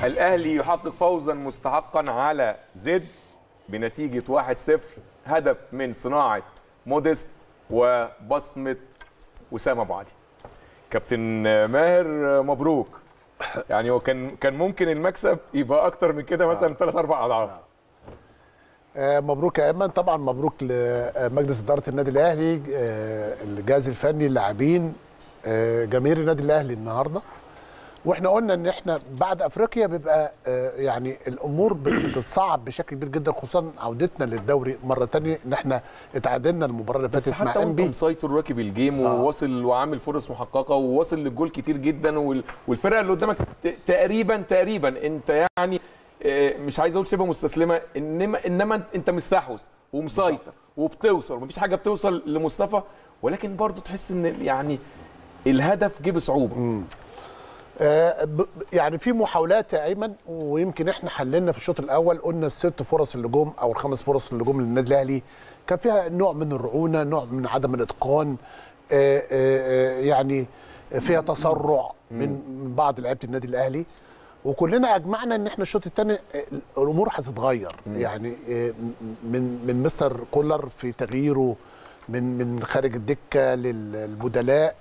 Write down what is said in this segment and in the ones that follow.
الاهلي يحقق فوزا مستحقا على زد بنتيجه 1-0 هدف من صناعه موديست وبصمه وسام ابو علي كابتن ماهر مبروك يعني هو كان كان ممكن المكسب يبقى اكتر من كده مثلا ثلاث اربع اضعاف آه، مبروك يا ايمن طبعا مبروك لمجلس اداره النادي الاهلي آه، الجهاز الفني اللاعبين آه، جماهير النادي الاهلي النهارده واحنا قلنا ان احنا بعد افريقيا بيبقى آه، يعني الامور بتتصعب بشكل كبير جدا خصوصا عودتنا للدوري مره تانية ان احنا اتعادلنا المباراه اللي بس فاتت مع حتى ام وانت بي مسيطر راكب الجيم آه. وواصل وعامل فرص محققه وواصل للجول كتير جدا وال- والفرقه اللي قدامك ت- تقريبا تقريبا انت يعني آه، مش عايز اقول شبه مستسلمه انما انما أنت- انت مستحوذ ومسيطر وبتوصل ومفيش حاجه بتوصل لمصطفى ولكن برضو تحس ان يعني الهدف جه بصعوبه آه، ب- ب- يعني في محاولات يا ايمن ويمكن احنا حللنا في الشوط الاول قلنا الست فرص اللي جم او الخمس فرص اللي جم للنادي الاهلي كان فيها نوع من الرعونه نوع من عدم الاتقان آه، آه، آه، يعني فيها تسرع من من بعض لعيبه النادي الاهلي وكلنا اجمعنا ان احنا الشوط الثاني الامور هتتغير يعني آه، من من مستر كولر في تغييره من من خارج الدكه للبدلاء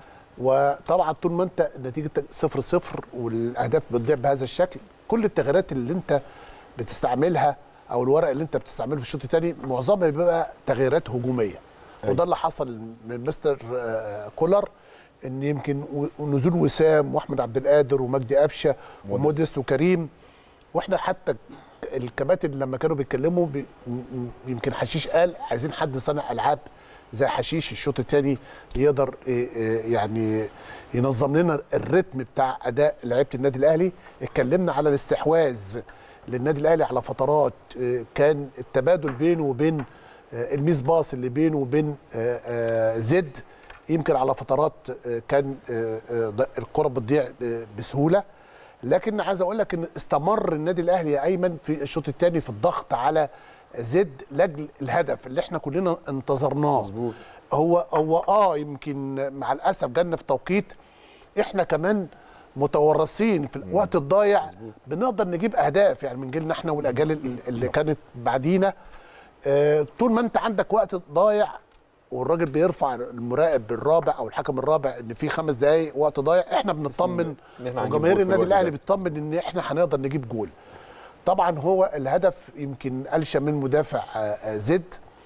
وطبعا طول ما انت نتيجه صفر صفر والاهداف بتضيع بهذا الشكل كل التغييرات اللي انت بتستعملها او الورق اللي انت بتستعمله في الشوط الثاني معظمها بيبقى تغييرات هجوميه وده اللي حصل من مستر آه، كولر ان يمكن و- نزول وسام واحمد عبد القادر ومجدي قفشه وموديست وكريم واحنا حتى الكباتن لما كانوا بيتكلموا بي م- م- يمكن حشيش قال عايزين حد صانع العاب زي حشيش الشوط الثاني يقدر إيه إيه يعني ينظم لنا الريتم بتاع اداء لعيبه النادي الاهلي اتكلمنا على الاستحواذ للنادي الاهلي على فترات إيه كان التبادل بينه وبين آه، الميس باص اللي بينه وبين آه، آه، زد يمكن على فترات آه، كان آه، آه، ض- الكره بتضيع آه، بسهوله لكن عايز اقول لك ان استمر النادي الاهلي يا ايمن في الشوط الثاني في الضغط على زد لاجل الهدف اللي احنا كلنا انتظرناه مظبوط. هو هو اه يمكن مع الاسف جالنا في توقيت احنا كمان متورطين في الوقت الضايع بنقدر نجيب اهداف يعني من جيلنا احنا والاجيال اللي- اللي كانت بعدينا آه، طول ما انت عندك وقت ضايع والراجل بيرفع المراقب الرابع او الحكم الرابع ان في خمس دقائق وقت ضايع احنا بنطمن إن إحنا هنجيب وجماهير جول في النادي الوقت الاهلي ده. بتطمن ان احنا هنقدر نجيب جول طبعا هو الهدف يمكن قلشه من مدافع آه، آه، زد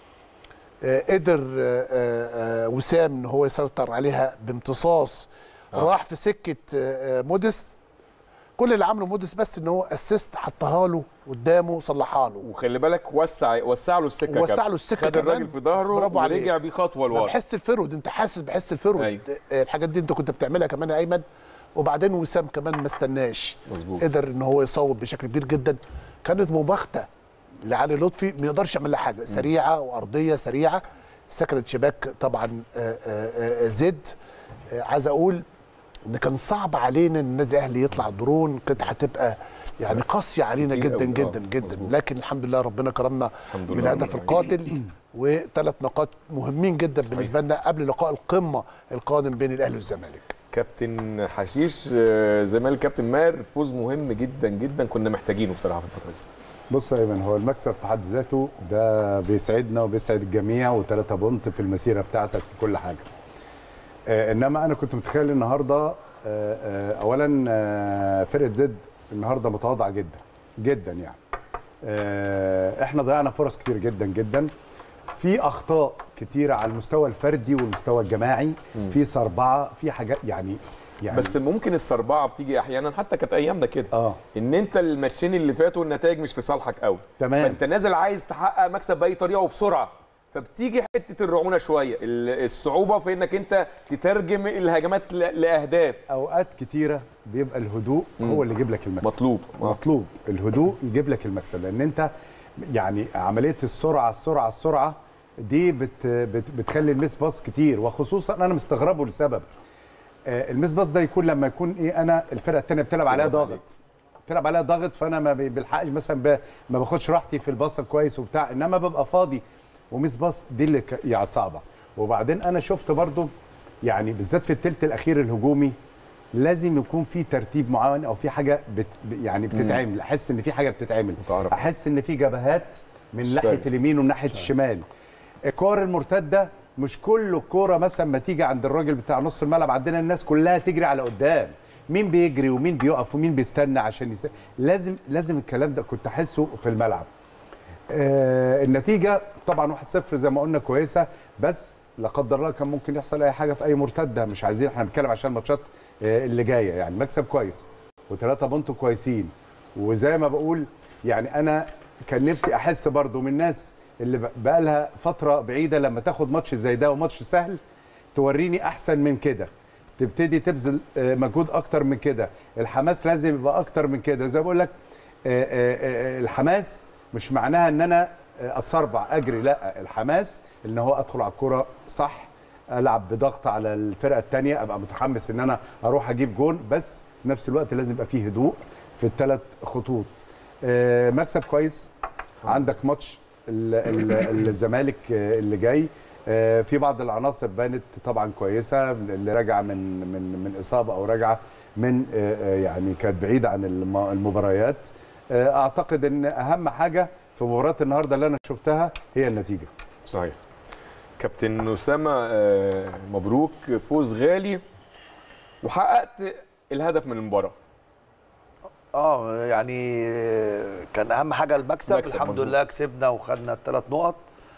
آه، قدر آه، آه، آه، وسام ان هو يسيطر عليها بامتصاص راح في سكه آه، آه، موديست كل اللي عمله موديست بس ان هو اسيست حطها له قدامه صلحها له وخلي بالك وسع وسع له السكه يا وسع كابتن. له السكة خد الراجل كمان. في ظهره برافو عليك. ورجع بيه خطوه ما لورا بحس الفرود انت حاسس بحس الفرود أيوة. آه، الحاجات دي انت كنت بتعملها كمان يا ايمن وبعدين وسام كمان ما استناش مظبوط. قدر ان هو يصوب بشكل كبير جدا كانت مباغته لعلي لطفي ما يقدرش يعمل لها حاجه سريعه وارضيه سريعه سكنت شباك طبعا آه، آه، آه، زد آه، عايز اقول ان كان صعب علينا ان النادي الاهلي يطلع درون كانت هتبقى يعني قاسيه علينا كتير جدا أوي. آه، جدا جدا مظبوط. لكن الحمد لله ربنا كرمنا الحمد من لله الهدف رب القاتل وثلاث نقاط مهمين جدا بالنسبه لنا قبل لقاء القمه القادم بين الاهلي والزمالك كابتن حشيش آه، زي ما قال الكابتن ماهر فوز مهم جدا جدا كنا محتاجينه بصراحه في الفتره دي بص يا ايمن هو المكسب في حد ذاته ده بيسعدنا وبيسعد الجميع وثلاثة بونت في المسيره بتاعتك في كل حاجه. آه انما انا كنت متخيل النهارده آه آه اولا آه فرقه زد النهارده متواضعه جدا جدا يعني. آه احنا ضيعنا فرص كتير جدا جدا. في اخطاء كتيره على المستوى الفردي والمستوى الجماعي في سربعه في حاجات يعني يعني بس ممكن السربعه بتيجي احيانا حتى كانت ايامنا كده اه ان انت الماتشين اللي فاتوا النتائج مش في صالحك قوي تمام. فانت نازل عايز تحقق مكسب باي طريقه وبسرعه فبتيجي حته الرعونه شويه ال- الصعوبه في انك انت تترجم الهجمات ل- لاهداف اوقات كتيره بيبقى الهدوء هو اللي يجيب لك المكسب مطلوب آه. مطلوب الهدوء يجيب لك المكسب لان انت يعني عمليه السرعه السرعه السرعه دي بت بت بتخلي الميس باص كتير وخصوصا انا مستغربه لسبب آه، الميس باص ده يكون لما يكون ايه انا الفرقه الثانيه بتلعب عليها ضاغط بتلعب عليها ضاغط فانا ما بلحقش مثلا ب- ما باخدش راحتي في الباص كويس وبتاع انما ببقى فاضي وميس باص دي اللي ك- يعني صعبه وبعدين انا شفت برضو يعني بالذات في الثلث الاخير الهجومي لازم يكون في ترتيب معين او في حاجه بت يعني بتتعمل احس ان في حاجه بتتعمل متعارف. احس ان في جبهات من اشتغل. ناحيه اليمين وناحيه الشمال الكور المرتده مش كل الكوره مثلا ما تيجي عند الراجل بتاع نص الملعب عندنا الناس كلها تجري على قدام مين بيجري ومين بيقف ومين بيستنى عشان يس... لازم لازم الكلام ده كنت احسه في الملعب آه النتيجه طبعا 1-0 زي ما قلنا كويسه بس لا قدر الله كان ممكن يحصل اي حاجه في اي مرتده مش عايزين احنا بنتكلم عشان الماتشات آه اللي جايه يعني مكسب كويس وثلاثه بونت كويسين وزي ما بقول يعني انا كان نفسي احس برضو من الناس اللي ب- بقالها فتره بعيده لما تاخد ماتش زي ده وماتش سهل توريني احسن من كده تبتدي تبذل آه، مجهود اكتر من كده الحماس لازم يبقى اكتر من كده زي ما بقول لك آه، آه، آه، الحماس مش معناها ان انا آه، اتصربع اجري لا الحماس ان هو ادخل على الكوره صح العب بضغط على الفرقه الثانيه ابقى متحمس ان انا اروح اجيب جون بس في نفس الوقت لازم يبقى فيه هدوء في الثلاث خطوط آه، مكسب كويس عندك ماتش ال- ال- الزمالك آه، اللي جاي آه، في بعض العناصر بانت طبعا كويسه اللي راجعه من من من اصابه او راجعه من آه، آه، يعني كانت بعيده عن الم- المباريات آه، اعتقد ان اهم حاجه في مباراه النهارده اللي انا شفتها هي النتيجه صحيح كابتن اسامه آه، مبروك فوز غالي وحققت الهدف من المباراه اه يعني كان اهم حاجه المكسب مكسب، الحمد مظبوط. لله كسبنا وخدنا الثلاث نقط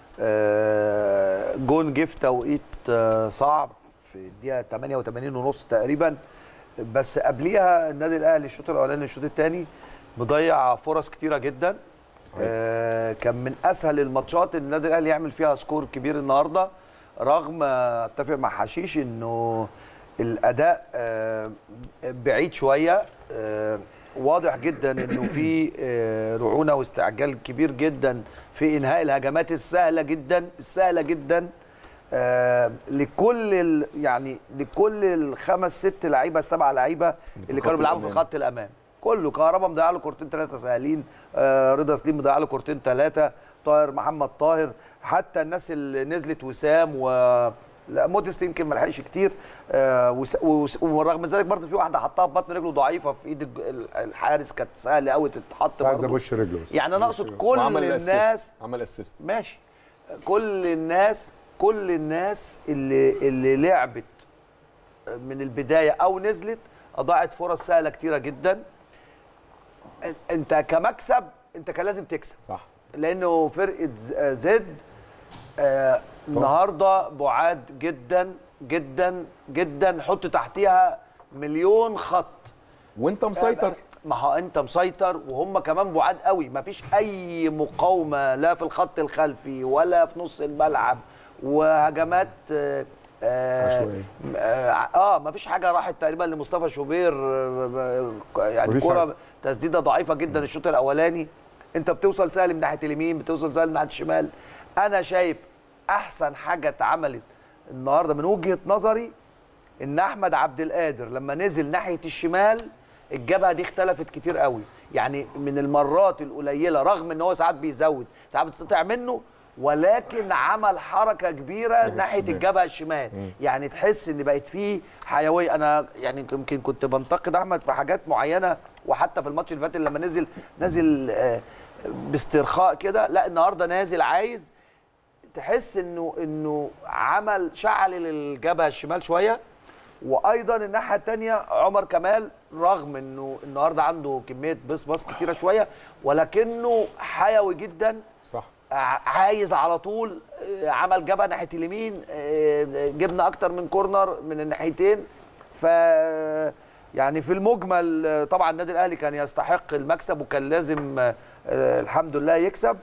آه، جون جه في توقيت آه، صعب في الدقيقه 88 ونص تقريبا بس قبليها النادي الاهلي الشوط الاولاني الشوط الثاني مضيع فرص كتيره جدا آه، كان من اسهل الماتشات اللي النادي الاهلي يعمل فيها سكور كبير النهارده رغم آه، اتفق مع حشيش انه الاداء آه، بعيد شويه آه، واضح جدا انه في آه، رعونه واستعجال كبير جدا في انهاء الهجمات السهله جدا السهله جدا آه، لكل ال- يعني لكل الخمس ست لعيبه السبع لعيبه اللي خط كانوا بيلعبوا في الأمام. خط الامام كله كهربا مضيع له كورتين ثلاثه سهلين آه، رضا سليم مضيع له كورتين ثلاثه طاهر محمد طاهر حتى الناس اللي نزلت وسام و لا موديست يمكن ما لحقش كتير آه وس- وس- ورغم ذلك برضه في واحده حطها في بطن رجله ضعيفه في ايد الج- ال- الحارس كانت سهله قوي تتحط عايز برضه ابش رجله بس. يعني انا اقصد كل وعمل الناس الناس عمل اسيست ماشي كل الناس كل الناس اللي اللي لعبت من البدايه او نزلت اضاعت فرص سهله كتيره جدا انت كمكسب انت كان لازم تكسب صح لانه فرقه ز- زد آه النهارده بعاد جدا جدا جدا حط تحتيها مليون خط وانت مسيطر ما هو انت مسيطر وهم كمان بعاد قوي ما فيش اي مقاومه لا في الخط الخلفي ولا في نص الملعب وهجمات آه، آه عشوائية. اه, آه ما فيش حاجه راحت تقريبا لمصطفى شوبير آه، آه، يعني مفيش كره حاجة. تسديده ضعيفه جدا الشوط الاولاني انت بتوصل سهل من ناحيه اليمين بتوصل سهل من ناحيه الشمال انا شايف احسن حاجه اتعملت النهارده من وجهه نظري ان احمد عبد القادر لما نزل ناحيه الشمال الجبهه دي اختلفت كتير قوي يعني من المرات القليله رغم ان هو ساعات بيزود ساعات بتقطع منه ولكن عمل حركه كبيره ناحيه الشمال. الجبهه الشمال يعني تحس ان بقت فيه حيويه انا يعني يمكن كنت بنتقد احمد في حاجات معينه وحتى في الماتش اللي فات لما نزل نزل آه، باسترخاء كده لا النهارده نازل عايز تحس انه انه عمل شعل للجبهه الشمال شويه وايضا الناحيه الثانيه عمر كمال رغم انه النهارده عنده كميه بص باص كتيره شويه ولكنه حيوي جدا صح ع- عايز على طول آه، عمل جبهه ناحيه اليمين آه، جبنا اكتر من كورنر من الناحيتين ف يعني في المجمل آه، طبعا النادي الاهلي كان يستحق المكسب وكان لازم آه، آه، الحمد لله يكسب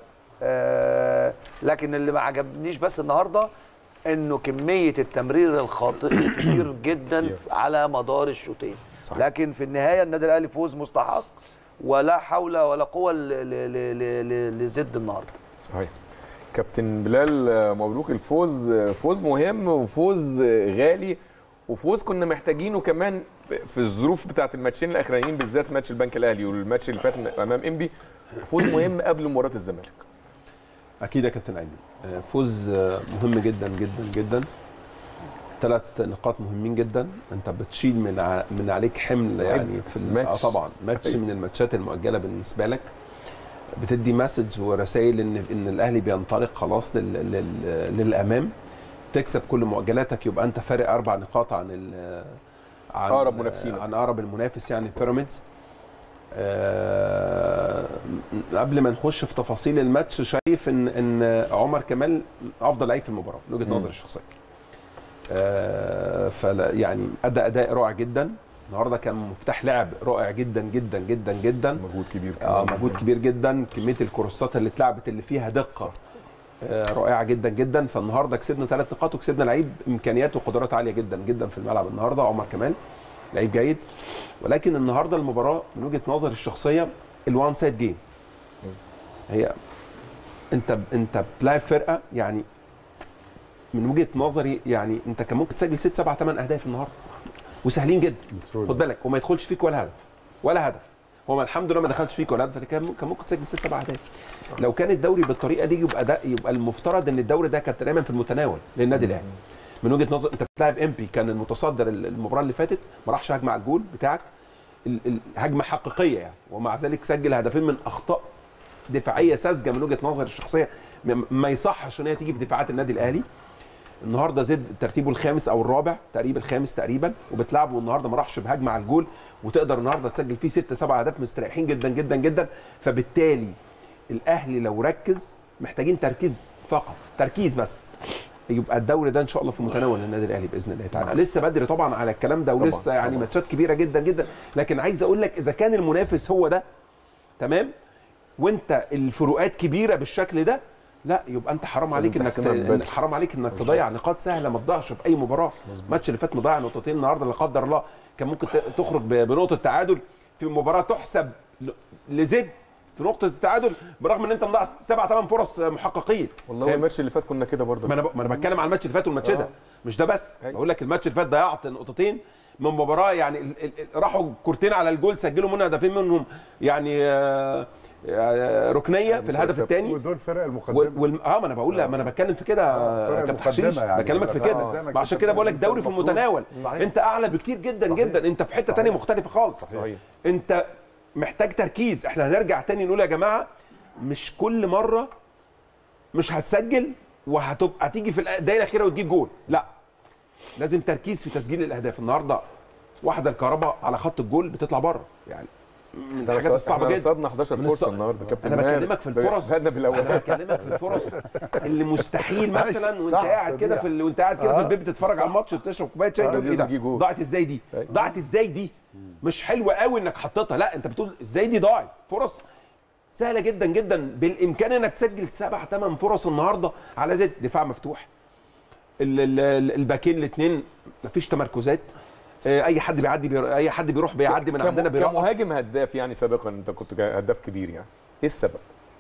آه، لكن اللي ما عجبنيش بس النهارده انه كميه التمرير الخاطئ كتير جدا كتير. على مدار الشوطين صح. لكن في النهايه النادي الاهلي فوز مستحق ولا حول ولا قوه ل- ل- ل- ل- لزد النهارده صحيح كابتن بلال آه، مبروك الفوز آه، فوز مهم وفوز آه، غالي وفوز كنا محتاجينه كمان في الظروف بتاعه الماتشين الاخرانيين بالذات ماتش البنك الاهلي والماتش اللي فات امام انبي فوز مهم قبل مباراه الزمالك اكيد يا كابتن ايمن آه، فوز آه، مهم جدا جدا جدا ثلاث نقاط مهمين جدا انت بتشيل من ع... من عليك حمل يعني في ال- ماتش. اه طبعا ماتش أيوة. من الماتشات المؤجله بالنسبه لك بتدي مسج ورسائل ان ان الاهلي بينطلق خلاص لل... لل... للامام تكسب كل مؤجلاتك يبقى انت فارق اربع نقاط عن ال... عن أقرب منافسينك. عن اقرب المنافس يعني بيراميدز آه، قبل ما نخش في تفاصيل الماتش شايف ان ان عمر كمال افضل لعيب في المباراه من وجهه مم. نظري الشخصيه آه، فلا يعني ادى اداء رائع جدا النهارده كان مفتاح لعب رائع جدا جدا جدا جدا مجهود كبير اه كمان. مجهود كبير جدا كميه الكروسات اللي اتلعبت اللي فيها دقه آه رائعه جدا جدا فالنهارده كسبنا ثلاث نقاط وكسبنا لعيب امكانيات وقدرات عاليه جدا جدا في الملعب النهارده عمر كمال لعيب جيد ولكن النهارده المباراه من وجهه نظري الشخصيه الوان سايد جيم هي انت انت بتلاعب فرقه يعني من وجهه نظري يعني انت كان ممكن تسجل ست سبع ثمان اهداف النهارده وسهلين جدا بسهولة. خد بالك وما يدخلش فيك ولا هدف ولا هدف هو ما الحمد لله ما دخلش فيك ولا هدف لكن كان كان ممكن تسجل ست سبع اهداف لو كان الدوري بالطريقه دي يبقى ده يبقى المفترض ان الدوري ده كان دايما في المتناول للنادي الاهلي من وجهه نظر انت بتلاعب امبي كان المتصدر المباراه اللي فاتت ما راحش هجمه على الجول بتاعك ال- ال- هجمه حقيقيه يعني ومع ذلك سجل هدفين من اخطاء دفاعيه ساذجه من وجهه نظري الشخصيه م- ما يصحش ان هي تيجي في دفاعات النادي الاهلي النهارده زد ترتيبه الخامس او الرابع تقريبا الخامس تقريبا وبتلعبه النهارده ما راحش بهجمه على الجول وتقدر النهارده تسجل فيه ست سبع اهداف مستريحين جدا جدا جدا فبالتالي الاهلي لو ركز محتاجين تركيز فقط تركيز بس يبقى الدوري ده ان شاء الله في متناول النادي الاهلي باذن الله تعالى لسه بدري طبعا على الكلام ده ولسه طبعاً، يعني طبعاً. ماتشات كبيره جدا جدا لكن عايز اقول لك اذا كان المنافس هو ده تمام وانت الفروقات كبيره بالشكل ده لا يبقى انت حرام عليك انك تحسمها من ت- بدري. حرام عليك انك تضيع نقاط سهله ما تضيعش في اي مباراه الماتش اللي فات مضيع نقطتين النهارده لا قدر الله كان ممكن ت- تخرج ب- بنقطه تعادل في مباراه تحسب ل- لزد في نقطه التعادل برغم ان انت مضيع سبع ثمان فرص محققين والله فاهم؟ الماتش اللي فات كنا كده برضه ما انا ب... ما انا بتكلم على الماتش اللي فات والماتش ده آه. مش ده بس أيوة. بقول لك الماتش اللي فات ضيعت نقطتين من مباراه يعني ال... ال... ال- راحوا كورتين على الجول سجلوا منها هدفين منهم يعني آه، آه، ركنيه في الهدف الثاني ودول فرق وال... المقدمه وال... اه ما انا بقول ما انا بتكلم في كده فرق يا كابتن حشيش المقدمة يعني. بكلمك في آه، كده زي ما ما عشان كنت كده بقول لك بتقول دوري في المفروض. المتناول صحيح. انت اعلى بكتير جدا صحيح. جدا انت في حته صحيح. ثانيه مختلفه خالص صحيح انت محتاج تركيز احنا هنرجع تاني نقول يا جماعه مش كل مره مش هتسجل وهتبقى هتيجي في الدقيقه الاخيره وتجيب جول لا لازم تركيز في تسجيل الاهداف النهارده واحده الكهرباء على خط الجول بتطلع بره يعني من ده الحاجات الصعبه احنا جدا رصدنا 11 من فرصه الص- النهارده كابتن انا ماهر. بكلمك في الفرص بدأنا بالاول انا بكلمك في الفرص اللي مستحيل مثلا وانت صح، قاعد كده طبيعي. في ال... وانت قاعد كده في آه، البيت بتتفرج صح. على الماتش وبتشرب كوبايه شاي آه، تقول ايه لازم ده تجي جول. ضاعت ازاي دي أيوة. ضاعت ازاي دي مش حلوه قوي انك حطيتها لا انت بتقول ازاي دي ضاعت فرص سهله جدا جدا بالامكان انك تسجل سبع ثمان فرص النهارده على زد دفاع مفتوح ال- ال- ال- الباكين الاثنين مفيش تمركزات آه، اي حد بيعدي بير... اي حد بيروح بيعدي من كم- عندنا بيرقص كمهاجم هداف يعني سابقا انت كنت هداف كبير يعني ايه السبب؟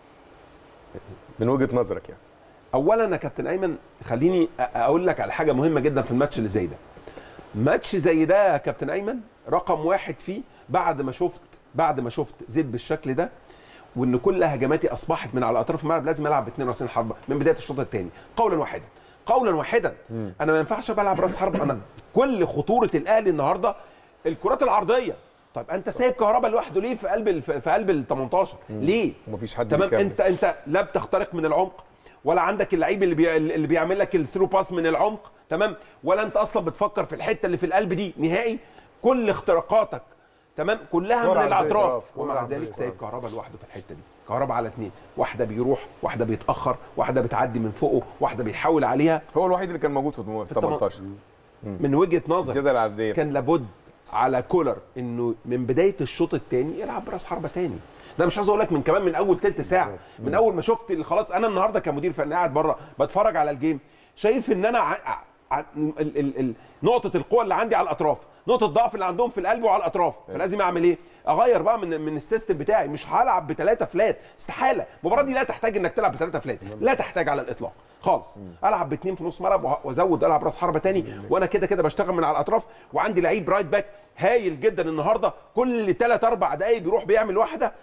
من وجهه نظرك يعني اولا يا كابتن ايمن خليني أ- اقول لك على حاجه مهمه جدا في الماتش اللي زي ده ماتش زي ده يا كابتن ايمن رقم واحد فيه بعد ما شفت بعد ما شفت زيد بالشكل ده وان كل هجماتي اصبحت من على اطراف الملعب لازم العب ب 22 حربه من بدايه الشوط الثاني قولا واحدا قولا واحدا انا ما ينفعش ابقى العب راس حرب انا كل خطوره الاهلي النهارده الكرات العرضيه طب انت سايب كهربا لوحده ليه في قلب الف- في قلب ال 18 ليه ومفيش حد تمام بيكمل. انت انت لا بتخترق من العمق ولا عندك اللعيب اللي بي... اللي بيعمل لك الثرو باس من العمق تمام ولا انت اصلا بتفكر في الحته اللي في القلب دي نهائي كل اختراقاتك تمام كلها كرة من عرضية، الاطراف آه، كرة ومع عرضية، ذلك كرة سايب كهربا لوحده في الحته دي كهربا على اثنين واحده بيروح واحده بيتاخر واحده بتعدي من فوقه واحده بيحاول عليها هو الوحيد اللي كان موجود في الم- في التم- 18 من وجهه نظر زياده العدديه كان لابد على كولر انه من بدايه الشوط الثاني يلعب براس حربه تاني ده مش عايز اقول لك من كمان من اول ثلث ساعه من اول ما شفت ال- خلاص انا النهارده كمدير فني قاعد بره بتفرج على الجيم شايف ان انا ع... ع... ال... ال... ال... نقطه القوه اللي عندي على الاطراف نقطه الضعف اللي عندهم في القلب وعلى الاطراف فلازم اعمل ايه اغير بقى من من السيستم بتاعي مش هلعب بثلاثه فلات استحاله المباراه دي لا تحتاج انك تلعب بثلاثه فلات لا تحتاج على الاطلاق خالص العب باثنين في نص ملعب وه- وازود العب راس حربه تاني وانا كده كده بشتغل من على الاطراف وعندي لعيب رايت باك هايل جدا النهارده كل ثلاث اربع دقائق بيروح بيعمل واحده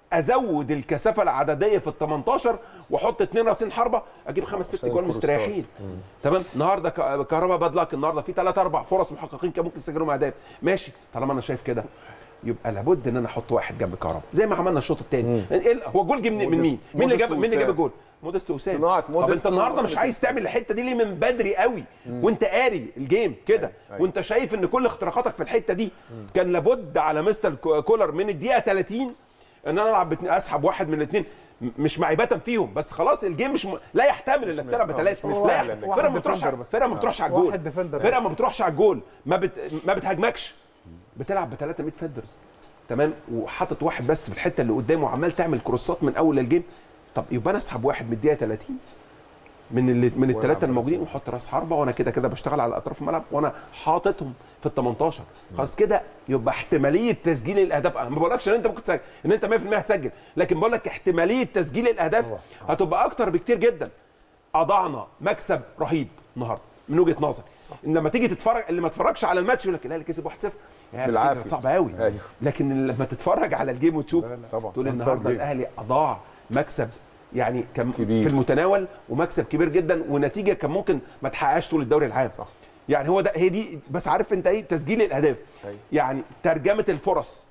ازود الكثافه العدديه في ال 18 واحط اثنين راسين حربه اجيب خمس ست عشان جوال الكروسات. مستريحين تمام النهارده ك- كهربا باد لك النهارده في ثلاث اربع فرص محققين كان ممكن يسجلهم اهداف ماشي طالما انا شايف كده يبقى لابد ان انا احط واحد جنب كهربا زي ما عملنا الشوط الثاني هو الجول جه من من مين؟ مين اللي جاب مين اللي جاب الجول؟ مودست وسام صناعة طب مودست انت النهارده مش وبصمة عايز تعمل الحته دي ليه من بدري قوي وانت قاري الجيم كده أيوة. وانت شايف ان كل اختراقاتك في الحته دي كان لابد على مستر كو- كولر من الدقيقه 30 ان انا العب باتنين اسحب واحد من الاثنين مش معيبه فيهم بس خلاص الجيم مش م... لا يحتمل انك تلعب بثلاثه مش لا واحد- يحتمل. واحد فرقه ما بتروحش ديفندر بس. فرقه ما بتروحش على واحد الجول ديفندر فرقه بس. ما بتروحش على الجول ما بت... ما بتهاجمكش بتلعب بثلاثه ميد فيلدرز تمام وحاطط واحد بس في الحته اللي قدامه وعمال تعمل كروسات من اول الجيم طب يبقى انا اسحب واحد من الدقيقه 30 من اللي من الثلاثه الموجودين واحط راس حربه وانا كده كده بشتغل على اطراف الملعب وانا حاططهم في ال 18 خلاص كده يبقى احتماليه تسجيل الاهداف انا ما بقولكش ان انت ممكن تسجل ان انت 100% هتسجل لكن بقول لك احتماليه تسجيل الاهداف هتبقى اكتر بكتير جدا اضعنا مكسب رهيب النهارده من وجهه نظري ان لما تيجي تتفرج اللي ما اتفرجش على الماتش يقول لك الاهلي كسب 1-0 يا بالعافية. كانت صعبه قوي أيوه. لكن لما تتفرج على الجيم وتشوف طبعا. تقول مكسب النهارده جيم. الاهلي اضاع مكسب يعني كان كبير. في المتناول ومكسب كبير جدا ونتيجه كان ممكن ما تحققهاش طول الدوري العام صح. يعني هو ده هي دي بس عارف انت ايه تسجيل الاهداف أيوه. يعني ترجمه الفرص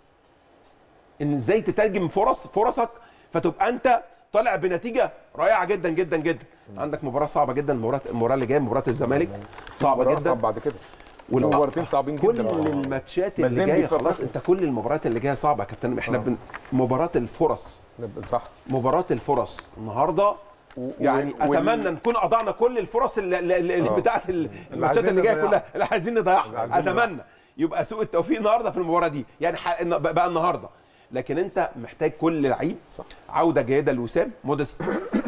ان ازاي تترجم فرص فرصك فتبقى انت طالع بنتيجه رائعه جدا جدا جدا عندك مباراه صعبه جدا مباراه المباراه اللي جايه مباراه الزمالك صعبه مباراة جدا صعب بعد كده والأ- مباراتين صعبين كل جدا الماتشات اللي مازيمبي جايه في خلاص أفريقيا. انت كل المباريات اللي جايه صعبه يا كابتن احنا بن... مباراه الفرص صح مباراه الفرص النهارده يعني وال- اتمنى نكون اضعنا كل الفرص اللي, اللي, اللي آه. بتاعت ال- الماتشات عايزين اللي جايه نضيعها. كلها اللي عايزين نضيعها عايزين نضيعها. اتمنى يبقى سوء التوفيق النهارده في المباراه دي يعني ح- إن- بقى النهارده لكن انت محتاج كل لعيب صح. عوده جيده لوسام مودست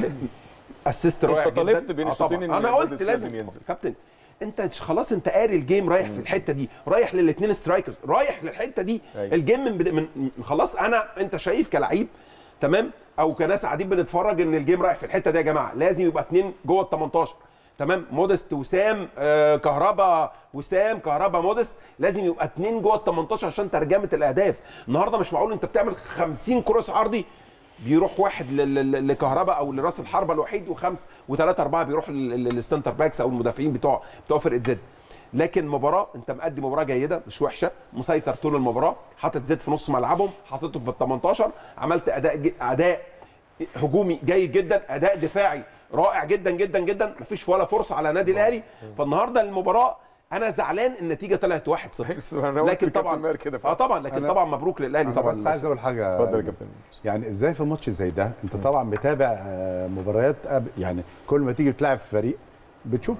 اسيست رائع أنت طالبت جدا. بين آه الشوطين طبعاً. إن انا قلت مودست لازم لازم ينزل. كابتن انت خلاص انت قاري الجيم رايح في الحته دي رايح للاثنين سترايكرز رايح للحته دي أيوة. الجيم من, بد... من من- خلاص انا انت شايف كلعيب تمام او كناس قاعدين بنتفرج ان الجيم رايح في الحته دي يا جماعه لازم يبقى اثنين جوه ال 18 تمام مودست وسام آه كهربا وسام كهربا مودست لازم يبقى اثنين جوه ال 18 عشان ترجمه الاهداف النهارده مش معقول انت بتعمل 50 كروس عرضي بيروح واحد ل- ل- لكهربا او لراس الحربه الوحيد وخمس وثلاثه اربعه بيروح لل- لل- للسنتر باكس او المدافعين بتوع بتوع فرقه زد لكن مباراه انت مأدي مباراه جيده مش وحشه مسيطر طول المباراه حاطط زد في نص ملعبهم حاططهم في ال 18 عملت اداء ج- اداء هجومي جيد جدا اداء دفاعي رائع جدا جدا جدا مفيش ولا فرصه على نادي الاهلي فالنهارده المباراه انا زعلان النتيجه طلعت 1-0 أنا قلت لكن لكابتن طبعا ماهر كده اه طبعا لكن أنا- طبعا مبروك للاهلي طبعا طبعا بس عايز اقول حاجه اتفضل يا كابتن يعني ازاي في ماتش زي ده انت طبعا متابع آه، مباريات أب- يعني كل ما تيجي تلعب في فريق بتشوف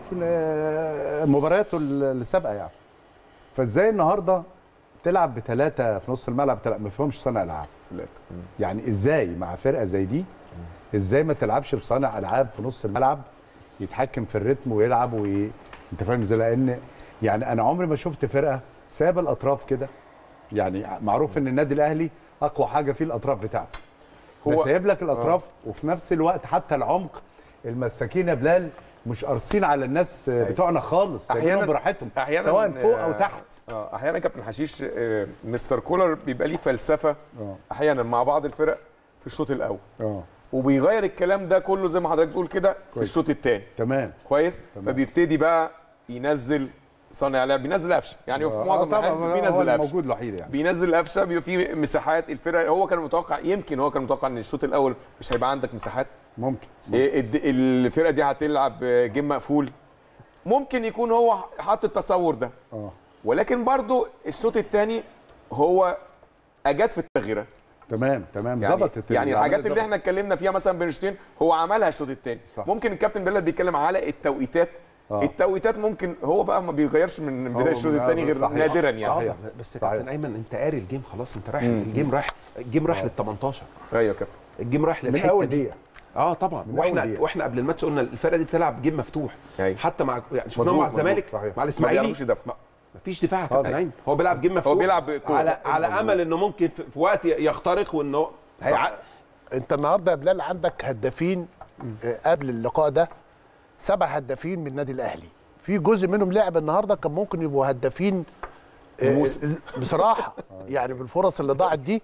آه، مبارياته السابقه يعني فازاي النهارده تلعب بثلاثه في نص الملعب تلعب ما فيهمش صانع العاب لا. يعني ازاي مع فرقه زي دي ازاي ما تلعبش بصانع العاب في نص الملعب يتحكم في الريتم ويلعب وي... انت فاهم ازاي لان يعني انا عمري ما شفت فرقه ساب الاطراف كده يعني معروف ان النادي الاهلي اقوى حاجه فيه الاطراف بتاعته هو هو- سايب لك الاطراف آه. وفي نفس الوقت حتى العمق المساكين يا بلال مش قارصين على الناس آه، بتوعنا خالص سايبينهم أحياناً- براحتهم أحياناً، سواء فوق او آه، تحت اه احيانا كابتن حشيش آه، مستر كولر بيبقى ليه فلسفه اه احيانا مع بعض الفرق في الشوط الاول اه وبيغير الكلام ده كله زي ما حضرتك بتقول كده في كويس. الشوط الثاني تمام كويس تمام. فبيبتدي بقى ينزل صانع لعب بينزل قفشه يعني في آه، معظم طبعاً، الاحيان هو بينزل قفشه الموجود الوحيد يعني بينزل قفشه بيبقى في مساحات الفرق هو كان متوقع يمكن هو كان متوقع ان الشوط الاول مش هيبقى عندك مساحات ممكن إيه الد- الفرقه دي هتلعب جيم مقفول ممكن يكون هو حاطط التصور ده اه ولكن برضو الشوط الثاني هو اجاد في التغييرات تمام تمام يعني, ظبطت يعني العملية الحاجات اللي ظبطت. احنا اتكلمنا فيها مثلا بين الشوطين هو عملها الشوط الثاني صح. ممكن الكابتن بيلا بيتكلم على التوقيتات آه. التوقيتات ممكن هو بقى ما بيغيرش من بدايه الشوط من- الثاني غير صحيح. نادرا يعني صحيح. بس يا صحيح. كابتن ايمن انت قاري الجيم خلاص انت رايح الجيم رايح الجيم رايح لل 18 ايوه يا كابتن الجيم رايح من للحته اول دي دقيقه اه طبعا من أول واحنا دقيقة. واحنا قبل الماتش قلنا الفرقه دي بتلعب جيم مفتوح أيوة. حتى مع يعني شفناه مظبوط، مع مظبوط، الزمالك صحيح. مع ما الاسماعيلي بيعرفوش يدافعوا. مفيش دفاع يا كابتن خالص. ايمن هو بيلعب جيم مفتوح بيلعب كورة. على على امل انه ممكن في في وقت يخترق وانه هيع... انت النهارده يا بلال عندك هدافين آه، قبل اللقاء ده سبع هدافين من النادي الاهلي في جزء منهم لعب النهارده كان ممكن يبقوا هدافين آه، الموسم. بصراحه يعني بالفرص اللي ضاعت دي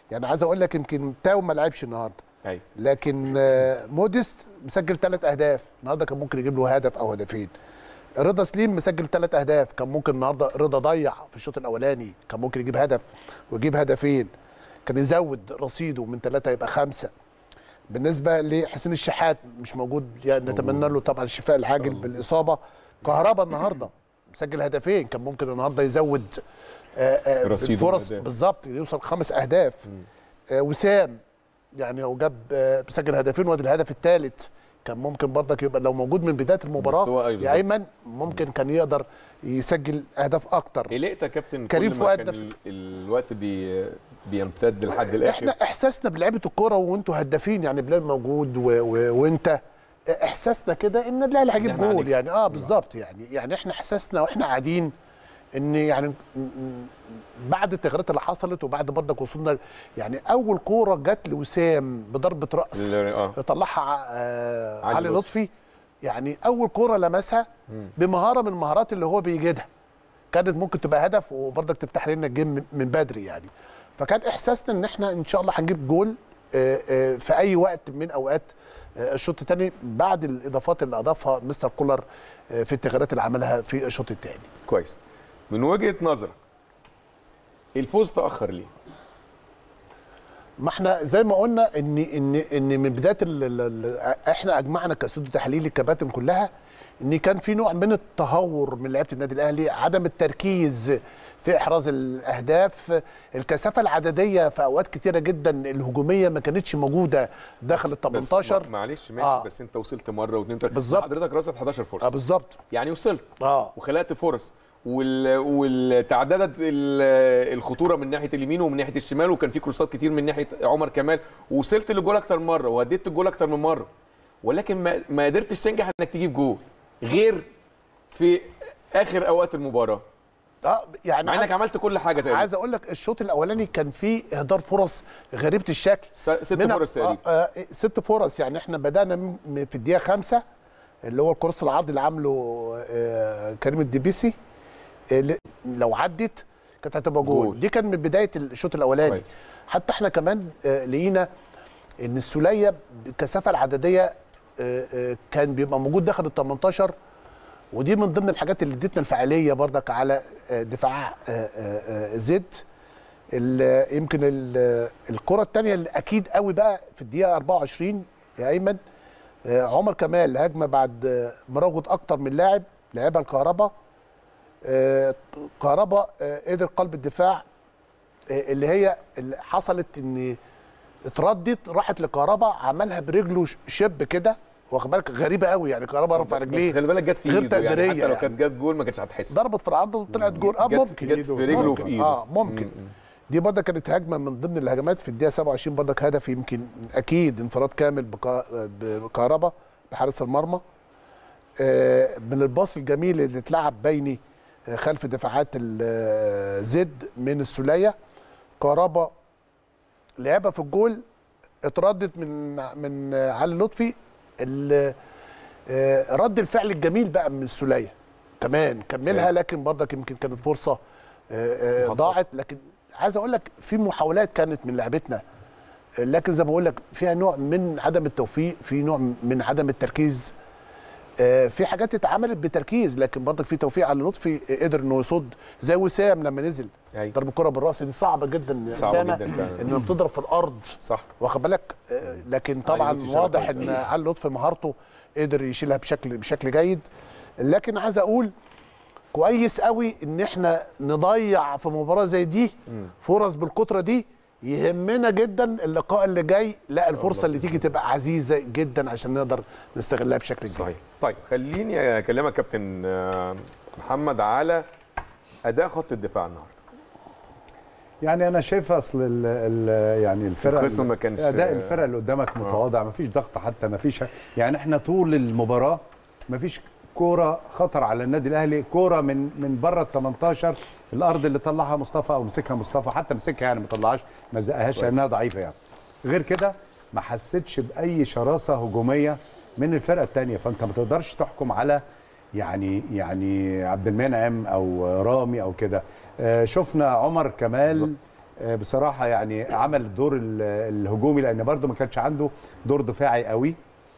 يعني عايز اقول لك يمكن تاو ما لعبش النهارده ايوه لكن آه، موديست مسجل ثلاث اهداف النهارده كان ممكن يجيب له هدف او هدفين رضا سليم مسجل ثلاث اهداف كان ممكن النهارده رضا ضيع في الشوط الاولاني كان ممكن يجيب هدف ويجيب هدفين كان يزود رصيده من ثلاثه يبقى خمسه بالنسبه لحسين الشحات مش موجود يعني نتمنى له طبعا الشفاء العاجل بالاصابه كهربا النهارده مسجل هدفين كان ممكن النهارده يزود آه، آه، رصيده فرص بالأهداف. بالظبط يوصل خمس اهداف آه، وسام يعني هو جاب آه، مسجل هدفين وادي الهدف الثالث كان ممكن برضك يبقى لو موجود من بدايه بس هو المباراه أيوة يا بالظبط. ايمن ممكن كان يقدر يسجل اهداف اكتر قلقت يا كابتن كريم كل ما فؤاد كان نفس- ال- الوقت بي بيمتد لحد الاخر احنا احساسنا بلعبه الكوره وانتوا هدافين يعني بلال موجود و... و... وانت احساسنا كده ان النادي هيجيب إحنا جول هنكسب. يعني اه بالظبط يعني يعني احنا احساسنا واحنا قاعدين ان يعني م- م- بعد التغييرات اللي حصلت وبعد برضك وصولنا يعني اول كوره جت لوسام بضربه راس اللي- اه طلعها آه علي علي لطفي. لطفي يعني اول كوره لمسها بمهاره من المهارات اللي هو بيجدها كانت ممكن تبقى هدف وبرضك تفتح لنا الجيم من- من بدري يعني فكان احساسنا ان احنا ان شاء الله هنجيب جول آه، آه، في اي وقت من اوقات آه، الشوط الثاني بعد الاضافات اللي اضافها مستر كولر آه، في التغييرات اللي عملها في الشوط الثاني كويس من وجهه نظرك الفوز تاخر ليه؟ ما احنا زي ما قلنا ان ان ان من بدايه ال ال ال احنا اجمعنا كاستوديو تحليلي الكباتن كلها ان كان في نوع من التهور من لعيبه النادي الاهلي عدم التركيز في احراز الاهداف الكثافه العدديه في اوقات كتيره جدا الهجوميه ما كانتش موجوده داخل ال بس- 18 بس معلش ماشي آه. آه. بس انت وصلت مره واثنين وثلاثه بالظبط. حضرتك رصد 11 فرصه اه بالظبط يعني وصلت اه وخلقت فرص وال... والتعددت ال- الخطوره من ناحيه اليمين ومن ناحيه الشمال وكان في كروسات كتير من ناحيه عمر كمال ووصلت للجول اكتر مره وهديت الجول اكتر من مره ولكن ما, ما قدرتش تنجح انك تجيب جول غير في اخر اوقات المباراه اه يعني مع انك عملت كل حاجه تقريبا عايز اقول لك الشوط الاولاني كان فيه اهدار فرص غريبه الشكل س- ست منها- فرص تقريبا آه آه ست فرص يعني احنا بدانا من- في الدقيقه خمسة اللي هو الكورس العرضي اللي عامله آه كريم الدبيسي اللي لو عدت كانت هتبقى جول. جول. دي كان من بدايه الشوط الاولاني كويس. حتى احنا كمان آه لقينا ان السوليه بالكثافه العدديه آه آه كان بيبقى موجود داخل ال 18 ودي من ضمن الحاجات اللي ادتنا الفعاليه برضك على آه، دفاع آه، آه، آه، زد ال- يمكن ال- الكره الثانيه اللي اكيد قوي بقى في الدقيقه 24 يا ايمن آه، عمر كمال هجمه بعد آه، مراوغه اكتر من لاعب لعبها الكهرباء آه، كهرباء آه، قدر قلب الدفاع آه، اللي هي اللي حصلت ان اتردت راحت لكهرباء عملها برجله ش- شب كده واخد بالك غريبه قوي يعني كهرباء رفع رجليه بس خلي بالك جت في غير ايده يعني تقديريه حتى لو يعني. كانت جت جول ما كانتش هتحسب ضربت في العرض وطلعت جول اه جت- ممكن جت في رجله ممكن. وفي ايده اه ممكن دي برضه كانت هجمه من ضمن الهجمات في الدقيقه 27 برضه هدف يمكن اكيد انفراد كامل بكا- بكهربا بحارس المرمى آه، من الباص الجميل اللي اتلعب بيني آه، خلف دفاعات ال- زد من السوليه كهربا لعبها في الجول اتردت من من علي لطفي ال- آه، رد الفعل الجميل بقى من السوليه كمان كملها لكن برضك يمكن كانت فرصه آه، آه، محطة. ضاعت لكن عايز اقول لك في محاولات كانت من لعبتنا آه، لكن زي ما بقول لك فيها نوع من عدم التوفيق في نوع من عدم التركيز آه، في حاجات اتعملت بتركيز لكن برضك في توفيق على لطفي آه، قدر انه يصد زي وسام لما نزل أيوة. ضرب الكره بالراس دي صعبه جدا يا صعبة أسامة، جدا فعلا. انها بتضرب في الارض صح واخد بالك آه، لكن علي طبعا لطفي شغال واضح كويس ان أوي. علي لطفي مهارته قدر يشيلها بشكل بشكل جيد لكن عايز اقول كويس قوي ان احنا نضيع في مباراه زي دي فرص بالكتره دي يهمنا جدا اللقاء اللي جاي لا الفرصه اللي تيجي تبقى عزيزه جدا عشان نقدر نستغلها بشكل جيد صحيح طيب خليني اكلمك كابتن آه، محمد على اداء خط الدفاع النهارده يعني انا شايف اصل ال ال يعني الفرق الخصم ما كانش- اداء الفرق اللي قدامك متواضع ما فيش ضغط حتى ما فيش يعني احنا طول المباراه ما فيش كوره خطر على النادي الاهلي كوره من من بره ال 18 الارض اللي طلعها مصطفى او مسكها مصطفى حتى مسكها يعني ما طلعهاش ما زقهاش لانها ضعيفه يعني غير كده ما حسيتش باي شراسه هجوميه من الفرقه الثانيه فانت ما تقدرش تحكم على يعني يعني عبد المنعم او رامي او كده آه، شفنا عمر كمال آه، بصراحه يعني عمل الدور ال- الهجومي لان برده ما كانش عنده دور دفاعي قوي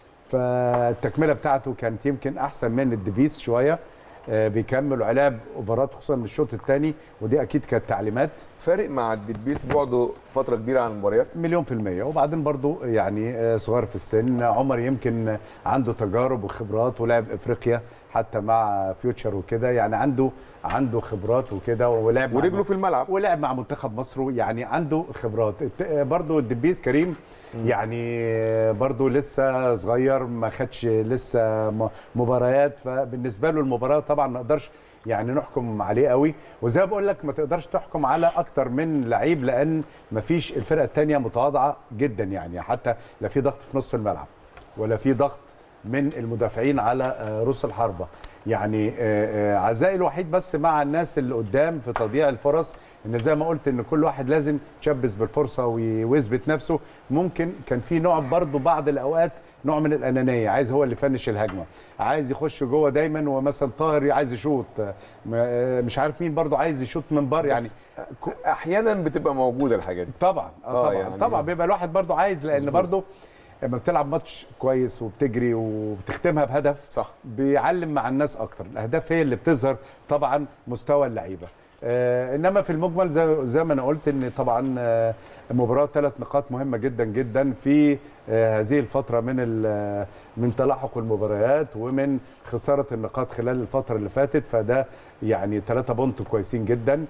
فالتكمله بتاعته كانت يمكن احسن من الدبيس شويه آه، بيكمل ولعب اوفرات خصوصا من الشوط الثاني ودي اكيد كانت تعليمات فارق مع الدبيس بعده فتره كبيره عن المباريات مليون في المية وبعدين برضو يعني آه، صغير في السن عمر يمكن عنده تجارب وخبرات ولعب افريقيا حتى مع فيوتشر وكده يعني عنده عنده خبرات وكده ولعب مع- ورجله في الملعب ولعب مع منتخب مصر يعني عنده خبرات الت- برضو الدبيس كريم يعني برضو لسه صغير ما خدش لسه م- مباريات فبالنسبه له المباراه طبعا ما نقدرش يعني نحكم عليه قوي وزي ما بقول لك ما تقدرش تحكم على اكتر من لعيب لان ما فيش الفرقه الثانيه متواضعه جدا يعني حتى لا في ضغط في نص الملعب ولا في ضغط من المدافعين على آه، رؤوس الحربه يعني آه، آه، عزائي الوحيد بس مع الناس اللي قدام في تضييع الفرص ان زي ما قلت ان كل واحد لازم يتشبث بالفرصه وي- ويثبت نفسه ممكن كان في نوع برضه بعض الاوقات نوع من الانانيه عايز هو اللي يفنش الهجمه عايز يخش جوه دايما ومثلا طاهر عايز يشوط آه، م- آه، مش عارف مين برضه عايز يشوط من بره يعني يعني احيانا بتبقى موجوده الحاجات دي طبعا آه، آه طبعا يعني- يعني طبعا بيبقى الواحد برضه عايز لان برضه لما بتلعب ماتش كويس وبتجري وبتختمها بهدف صح بيعلم مع الناس اكتر الاهداف هي اللي بتظهر طبعا مستوى اللعيبه آه انما في المجمل زي, زي ما انا قلت ان طبعا آه مباراه ثلاث نقاط مهمه جدا جدا في آه هذه الفتره من ال- من تلاحق المباريات ومن خساره النقاط خلال الفتره اللي فاتت فده يعني ثلاثه بونت كويسين جدا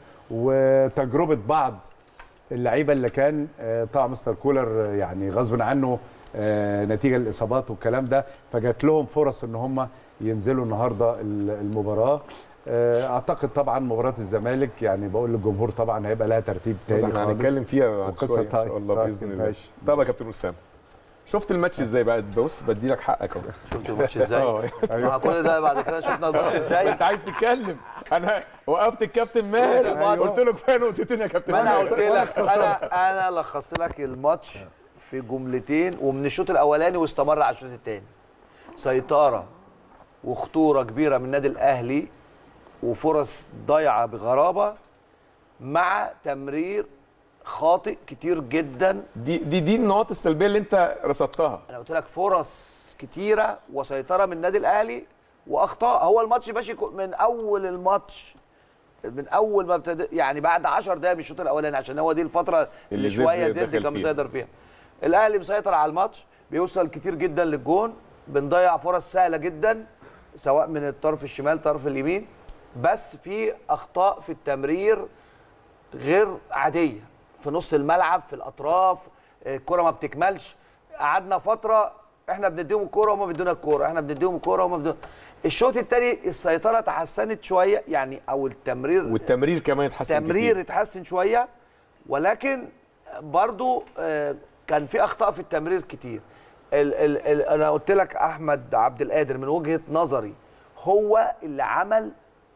وتجربه بعض اللعيبه اللي كان آه، طبعا مستر كولر آه، يعني غصب عنه آه، نتيجه الاصابات والكلام ده فجات لهم فرص ان هم ينزلوا النهارده ال- المباراه آه، اعتقد طبعا مباراه الزمالك يعني بقول للجمهور طبعا هيبقى لها ترتيب تاني احنا خالص. هنتكلم فيها بعد وقصة شويه ان شاء طيب، الله طيب، باذن الله ماشي. طب يا كابتن اسامه شفت الماتش ازاي بقى بص بدي لك حقك اهو شفت الماتش ازاي؟ اه مع كل ده بعد كده شفنا الماتش ازاي؟ انت عايز تتكلم انا وقفت الكابتن ماهر الماتش. قلت له كفايه نقطتين يا كابتن ما انا ماهر قلت لك انا انا لخصت لك الماتش في جملتين ومن الشوط الاولاني واستمر على الشوط الثاني سيطره وخطوره كبيره من النادي الاهلي وفرص ضايعه بغرابه مع تمرير خاطئ كتير جدا دي دي دي النقاط السلبيه اللي انت رصدتها انا قلت لك فرص كتيره وسيطره من النادي الاهلي واخطاء هو الماتش ماشي كو- من اول الماتش من اول ما ابتدى يعني بعد 10 دقايق من الشوط الاولاني عشان هو دي الفتره اللي, اللي زد شويه زد دخل كان فيها. مسيطر فيها الاهلي مسيطر على الماتش بيوصل كتير جدا للجون بنضيع فرص سهله جدا سواء من الطرف الشمال الطرف اليمين بس في اخطاء في التمرير غير عاديه في نص الملعب في الاطراف الكره ما بتكملش قعدنا فتره احنا بنديهم الكوره وهم بيدونا الكوره احنا بنديهم الكوره وهم بيدونا الشوط الثاني السيطره تحسنت شويه يعني او التمرير والتمرير كمان اتحسن التمرير كتير. اتحسن شويه ولكن برضو آه، كان في اخطاء في التمرير كتير ال ال ال انا قلت لك احمد عبد القادر من وجهه نظري هو اللي عمل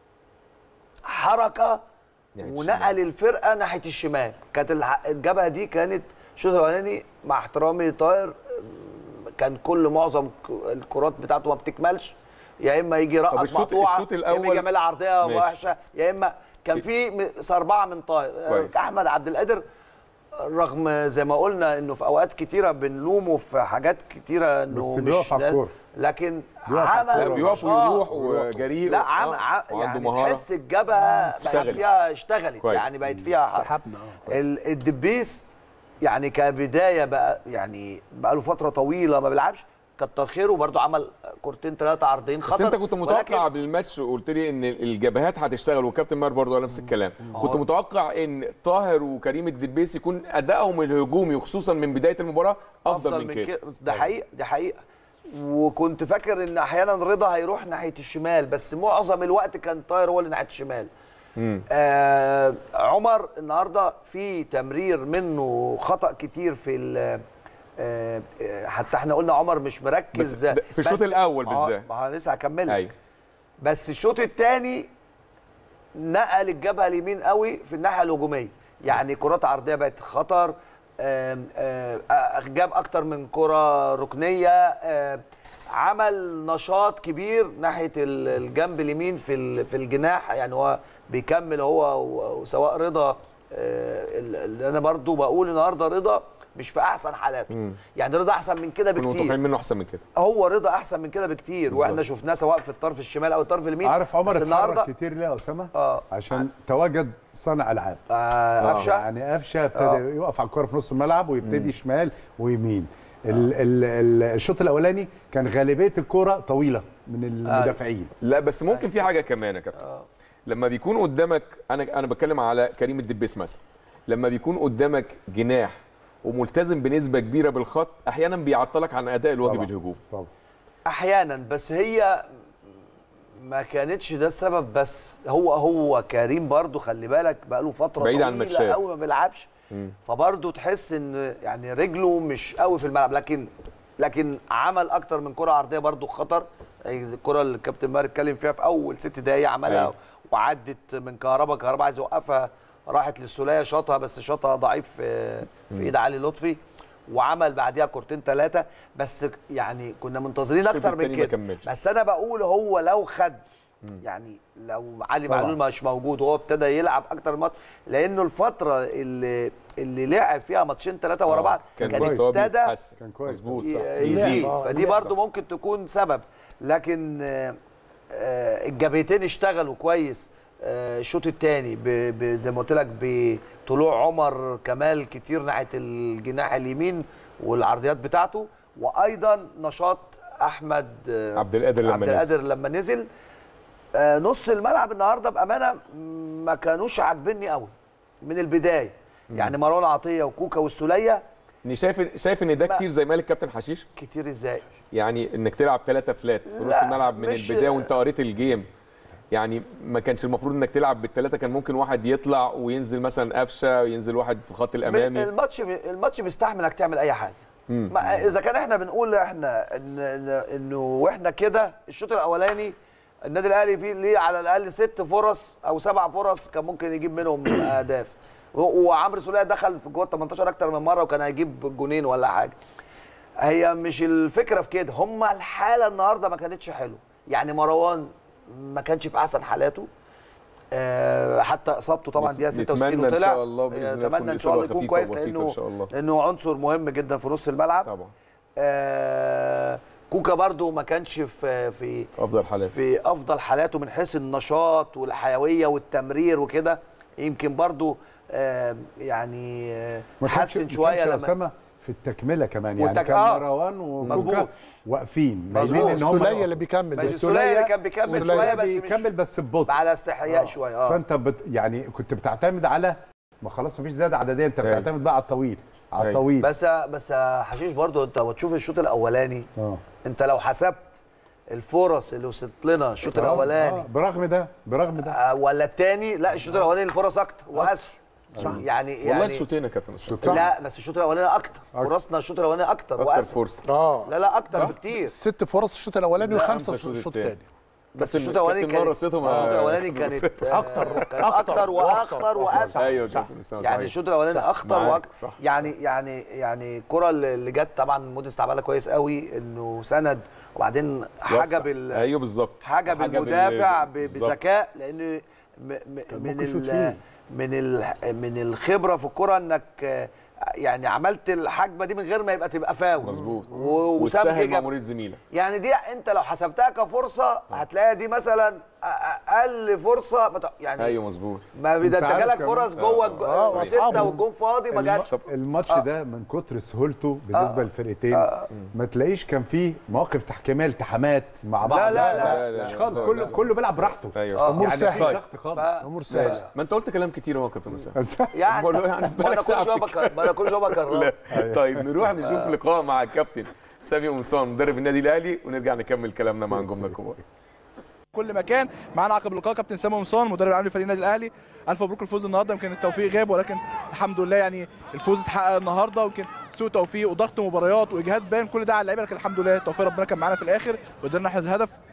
حركه يعني ونقل الفرقه ناحيه الشمال كانت الح- الجبهه دي كانت الشوط الاولاني مع احترامي طاهر كان كل معظم ك- الكرات بتاعته ما بتكملش يا اما يجي طب يرقص الشوط- مقطوعه الشوط يا اما الأول- يجي يعملها عرضيه ماشي. وحشه يا اما كان في م- اربعه من طاهر كويس. احمد عبد القادر رغم زي ما قلنا انه في اوقات كتيره بنلومه في حاجات كتيره انه بس مش بيقف على الكورة. لكن بيقف على عمل الكورة. لا بيقف آه. ويروح وجريء لا و- عم آه، عم وعنده يعني مهاره تحس الجبهه بقت اشتغلت. فيها اشتغلت كويس. يعني بقت فيها حركة. سحبنا اه ال- الدبيس يعني كبدايه بقى يعني بقى له فتره طويله ما بيلعبش كتر خيره برضه عمل كورتين ثلاثه عرضين بس خطر انت كنت متوقع ولكن قبل الماتش وقلت لي ان الجبهات هتشتغل والكابتن ماهر برضه قال نفس الكلام كنت متوقع ان طاهر وكريم الدبيس يكون ادائهم الهجومي وخصوصا من بدايه المباراه افضل, من كده ده حقيقه ده حقيقه وكنت فاكر ان احيانا رضا هيروح ناحيه الشمال بس معظم الوقت كان طاهر هو اللي ناحيه الشمال آه عمر النهارده في تمرير منه خطا كتير في ال- آه آه، حتى احنا قلنا عمر مش مركز بس ده في الشوط بس- الأول ما هو- بالذات. ما هو لسه هكملها ايوه بس الشوط الثاني نقل الجبهه اليمين قوي في الناحيه الهجوميه يعني كرات عرضيه بقت خطر آم، آم، آه، جاب اكتر من كره ركنيه آم، عمل نشاط كبير ناحيه ال- الجنب اليمين في ال- في الجناح يعني هو بيكمل هو و- وسواء رضا آه، اللي انا برضو بقول النهارده رضا مش في احسن حالاته يعني رضا احسن من كده كنا بكتير متوقعين منه احسن من كده هو رضا احسن من كده بكتير واحنا شفناه سواء في الطرف الشمال او الطرف اليمين عارف عمر بس اتحرك كتير ليه يا اسامه؟ آه. عشان تواجد صانع العاب آه قفشه يعني قفشه ابتدى يقف على الكوره في نص الملعب ويبتدي شمال ويمين ال- ال- ال- الشوط الاولاني كان غالبيه الكوره طويله من المدافعين لا بس ممكن في حاجه كمان يا كابتن لما بيكون قدامك انا انا بتكلم على كريم الدبيس مثلا لما بيكون قدامك جناح وملتزم بنسبه كبيره بالخط احيانا بيعطلك عن اداء الواجب طبعاً. الهجومي طبعا احيانا بس هي ما كانتش ده السبب بس هو هو كريم برضو خلي بالك بقى له فتره بعيد عن طويلة الماتشات. قوي ما بيلعبش فبرضو تحس ان يعني رجله مش قوي في الملعب لكن لكن عمل اكتر من كره عرضيه برضو خطر أي الكره اللي الكابتن ماهر اتكلم فيها في اول ست دقايق عملها أيوة. وعدت من كهربا كهربا عايز يوقفها راحت للسوليه شاطها بس شاطها ضعيف في, في ايد علي لطفي وعمل بعديها كورتين ثلاثه بس يعني كنا منتظرين الشوط اكتر من التاني ما كده كملش. بس انا بقول هو لو خد يعني لو علي طبعاً. معلول مش موجود وهو ابتدى يلعب اكتر ماتش لانه الفتره اللي اللي لعب فيها ماتشين ثلاثه ورا آه، بعض كان كان مستواه ابتدى بيتحسن. كان كويس. مظبوط صح ي- يزيد آه، فدي لعب. برضو ممكن تكون سبب لكن آه، آه، الجبهتين اشتغلوا كويس آه، الشوط الثاني زي ما قلت لك بطلوع عمر كمال كتير ناحيه الجناح اليمين والعرضيات بتاعته وايضا نشاط احمد آه، عبد القادر لما عبد نزل. القادر لما نزل آه، نص الملعب النهارده بامانه ما كانوش عاجبني قوي من البدايه يعني مروان عطيه وكوكا والسوليه اني شايف شايف ان ده ما- كتير زي ما قال الكابتن حشيش كتير ازاي يعني انك تلعب ثلاثة فلات في نص لا، الملعب من مش- البدايه وانت قريت الجيم يعني ما كانش المفروض انك تلعب بالثلاثه كان ممكن واحد يطلع وينزل مثلا قفشه ينزل واحد في الخط الامامي الماتش الماتش مستحمل انك تعمل اي حاجه ما اذا كان احنا بنقول احنا ان إن- انه واحنا كده الشوط الاولاني النادي الاهلي فيه ليه على الاقل ست فرص او سبع فرص كان ممكن يجيب منهم اهداف و- وعمرو سوليه دخل في جوه 18 اكتر من مره وكان هيجيب جونين ولا حاجه هي مش الفكره في كده هم الحاله النهارده ما كانتش حلوه يعني مروان ما كانش في احسن حالاته آه، حتى اصابته طبعا دقيقه 66 نتمنى إن وطلع شاء الله بإذن الله اتمنى تكون ان شاء الله إصابة يكون خفيفة كويس وبسيطة لانه إن شاء الله. لانه عنصر مهم جدا في نص الملعب طبعا آه كوكا برضو ما كانش في في افضل حالات في افضل حالاته من حيث النشاط والحيويه والتمرير وكده يمكن برضو آه يعني آه ما كانش- حسن ما شويه كانش لما اسامه في التكمله كمان يعني والتك- كان آه. مروان وكوكا مظبوط. واقفين مظبوط. مايلين ان هم السوليه اللي بيكمل ماشي، بس. السولية اللي كان بيكمل السولية شويه بس بيكمل مش بس ببطء على استحياء شويه اه فانت بت يعني كنت بتعتمد على ما خلاص مفيش زياده عدديه انت أيوة. بتعتمد بقى على الطويل على أيوة. الطويل بس بس يا حشيش برضو انت وتشوف الشوط الاولاني اه انت لو حسبت الفرص اللي وصلت لنا الشوط آه، الاولاني آه، برغم ده برغم ده آه، ولا الثاني لا الشوط الاولاني الفرص اكتر واسهل يعني والله يعني الشوطين يا كابتن اسامه صح. لا بس الشوط الاولاني اكتر فرصنا الشوط الاولاني اكتر اكتر واسهل فرصه اه لا لا اكتر بكتير ست فرص الشوط الاولاني لا، وخمسه خمسة في الشوط الشوط التاني. الثاني بس كابتن- الشوط الاولاني كابتن كانت مرة رصيتهم، الشوط آه، الاولاني كانت آه، أكتر، كان أكتر، اكتر وأكتر، واخطر واسهل ايوه يا كابتن اسامه يعني صحيح. الشوط الاولاني اخطر معاك، واكتر صح. يعني يعني يعني الكره اللي اللي جت طبعا موديس تعبانه كويس قوي انه سند وبعدين حجب ال- ايوه بالظبط حجب حجب المدافع ال- ب- بالظبط. بذكاء لان م- م- من ممكن يشوط ال- فيه. من ال من الخبره في الكره انك آه، يعني عملت الحجبه دي من غير ما يبقى تبقى فاول مظبوط و- وسام وتسهل جه مع جاب- مريض زميلك يعني دي انت لو حسبتها كفرصه هتلاقيها دي مثلا أ- اقل فرصه ما ت- يعني ايوه مظبوط ما أنت عارف جالك كمان- فرص جوه الج- آه، سته وأصحابه. والجون فاضي ما الم- جاتش الماتش آه. ده من كتر سهولته بالنسبه للفرقتين ما تلاقيش كان فيه مواقف تحكيميه التحامات مع بعض لا، لا، لا، مش لا، خالص لا، كله لا. كله بيلعب براحته ايوه أمور يعني سهلة. مفيش ضغط خالص امور سهله ما انت قلت كلام كتير اهو يا كابتن اسامه يعني بقول له يعني في ما انا بالك كل ساعه شويه بكرر ما انا كل شويه بكرر لا طيب نروح نشوف لقاء مع الكابتن سامي قمصان مدرب النادي الاهلي ونرجع نكمل كلامنا مع نجومنا الكبار كل مكان معانا عقب اللقاء كابتن سامي قمصان مدرب العام لفريق النادي الاهلي الف مبروك الفوز النهارده يمكن التوفيق غاب ولكن الحمد لله يعني الفوز اتحقق النهارده ويمكن سوء توفيق وضغط مباريات واجهاد باين كل ده على اللعيبه لكن الحمد لله توفيق ربنا كان معانا في الاخر وقدرنا نحرز هدف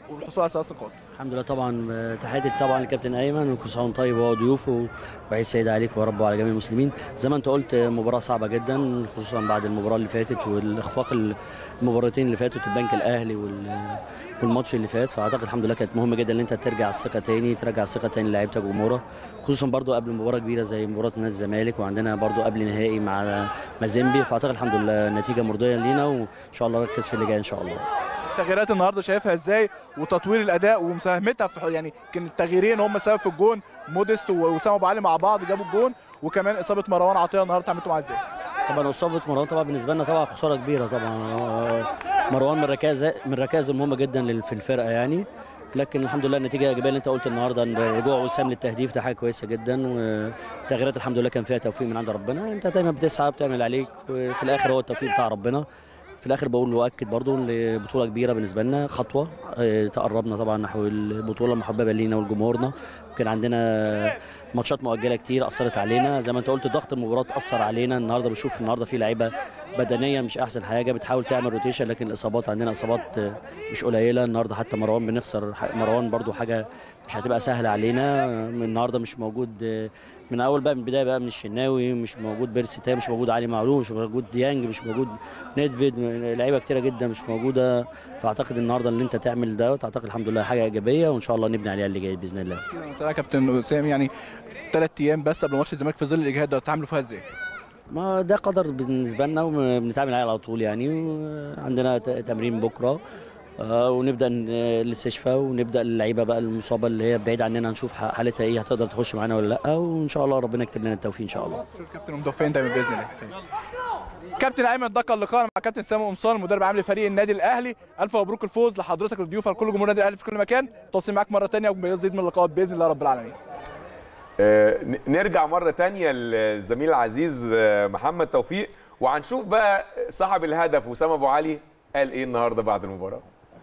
والحصول على ثلاث نقاط الحمد لله طبعا آه، تحياتي طبعا للكابتن ايمن وكل سنه وأنت طيب وهو ضيوفه وعيد سعيد عليك ورب وعلى جميع المسلمين زي ما انت قلت آه، مباراه صعبه جدا خصوصا بعد المباراه اللي فاتت والاخفاق المباراتين اللي فاتوا البنك الاهلي وال- والماتش اللي فات فاعتقد الحمد لله كانت مهمه جدا ان انت ترجع الثقه تاني ترجع الثقه تاني للاعيبتك وجمهورك خصوصا برضو قبل مباراه كبيره زي مباراه نادي الزمالك وعندنا برضو قبل نهائي مع مازيمبي فاعتقد الحمد لله النتيجه مرضيه لينا وان شاء الله نركز في اللي جاي ان شاء الله التغييرات النهارده شايفها ازاي وتطوير الاداء ومساهمتها في يعني كان التغييرين هم سبب في الجون موديست واسامه ابو علي مع بعض جابوا الجون وكمان اصابه مروان عطيه النهارده عملتوا معاها ازاي؟ طبعا اصابه مروان طبعا بالنسبه لنا طبعا خساره كبيره طبعا آه، مروان من الركائز من الركائز المهمه جدا لل- في الفرقه يعني لكن الحمد لله النتيجه الايجابيه اللي انت قلت النهارده ان رجوع وسام للتهديف ده حاجه كويسه جدا والتغييرات الحمد لله كان فيها توفيق من عند ربنا انت دايما بتسعى بتعمل اللي عليك وفي الاخر هو التوفيق بتاع ربنا في الاخر بقول واكد برضو ان بطوله كبيره بالنسبه لنا خطوه آه، تقربنا طبعا نحو البطوله المحببه لينا ولجمهورنا كان عندنا ماتشات مؤجله كتير اثرت علينا زي ما انت قلت ضغط المباراه اثر علينا النهارده بشوف النهارده في لعيبه بدنيا مش احسن حاجه بتحاول تعمل روتيشن لكن الاصابات عندنا اصابات آه، مش قليله النهارده حتى مروان بنخسر ح- مروان برضو حاجه مش هتبقى سهله علينا آه، النهارده مش موجود آه، من اول بقى من البدايه بقى من الشناوي مش موجود بيرسي تاي مش موجود علي معلول مش موجود ديانج مش موجود نيدفيد لعيبه كتيره جدا مش موجوده فاعتقد النهارده ان انت تعمل ده اعتقد الحمد لله حاجه ايجابيه وان شاء الله نبني عليها اللي جاي باذن الله مثلا يا كابتن وسام يعني ثلاث ايام بس قبل ماتش الزمالك في ظل الاجهاد ده تعاملوا فيها ازاي؟ ما ده قدر بالنسبه لنا وبنتعامل عليه على طول يعني عندنا ت- تمرين بكره آه، ونبدا ن- الاستشفاء ونبدا اللعيبه بقى المصابه اللي هي بعيد عننا نشوف ح- حالتها ايه هتقدر تخش معانا ولا لا وان شاء الله ربنا يكتب لنا التوفيق ان شاء الله شكرا كابتن ومدفعين دايما باذن الله كابتن ايمن ده كان لقاء مع كابتن سامي قمصان مدرب عام لفريق النادي الاهلي الف مبروك الفوز لحضرتك الضيوف لكل جمهور النادي الاهلي في كل مكان تواصل معاك مره ثانيه ومزيد من اللقاءات باذن الله رب العالمين آه، ن- نرجع مرة تانية للزميل العزيز آه، محمد توفيق وهنشوف بقى صاحب الهدف وسام ابو علي قال ايه النهارده بعد المباراة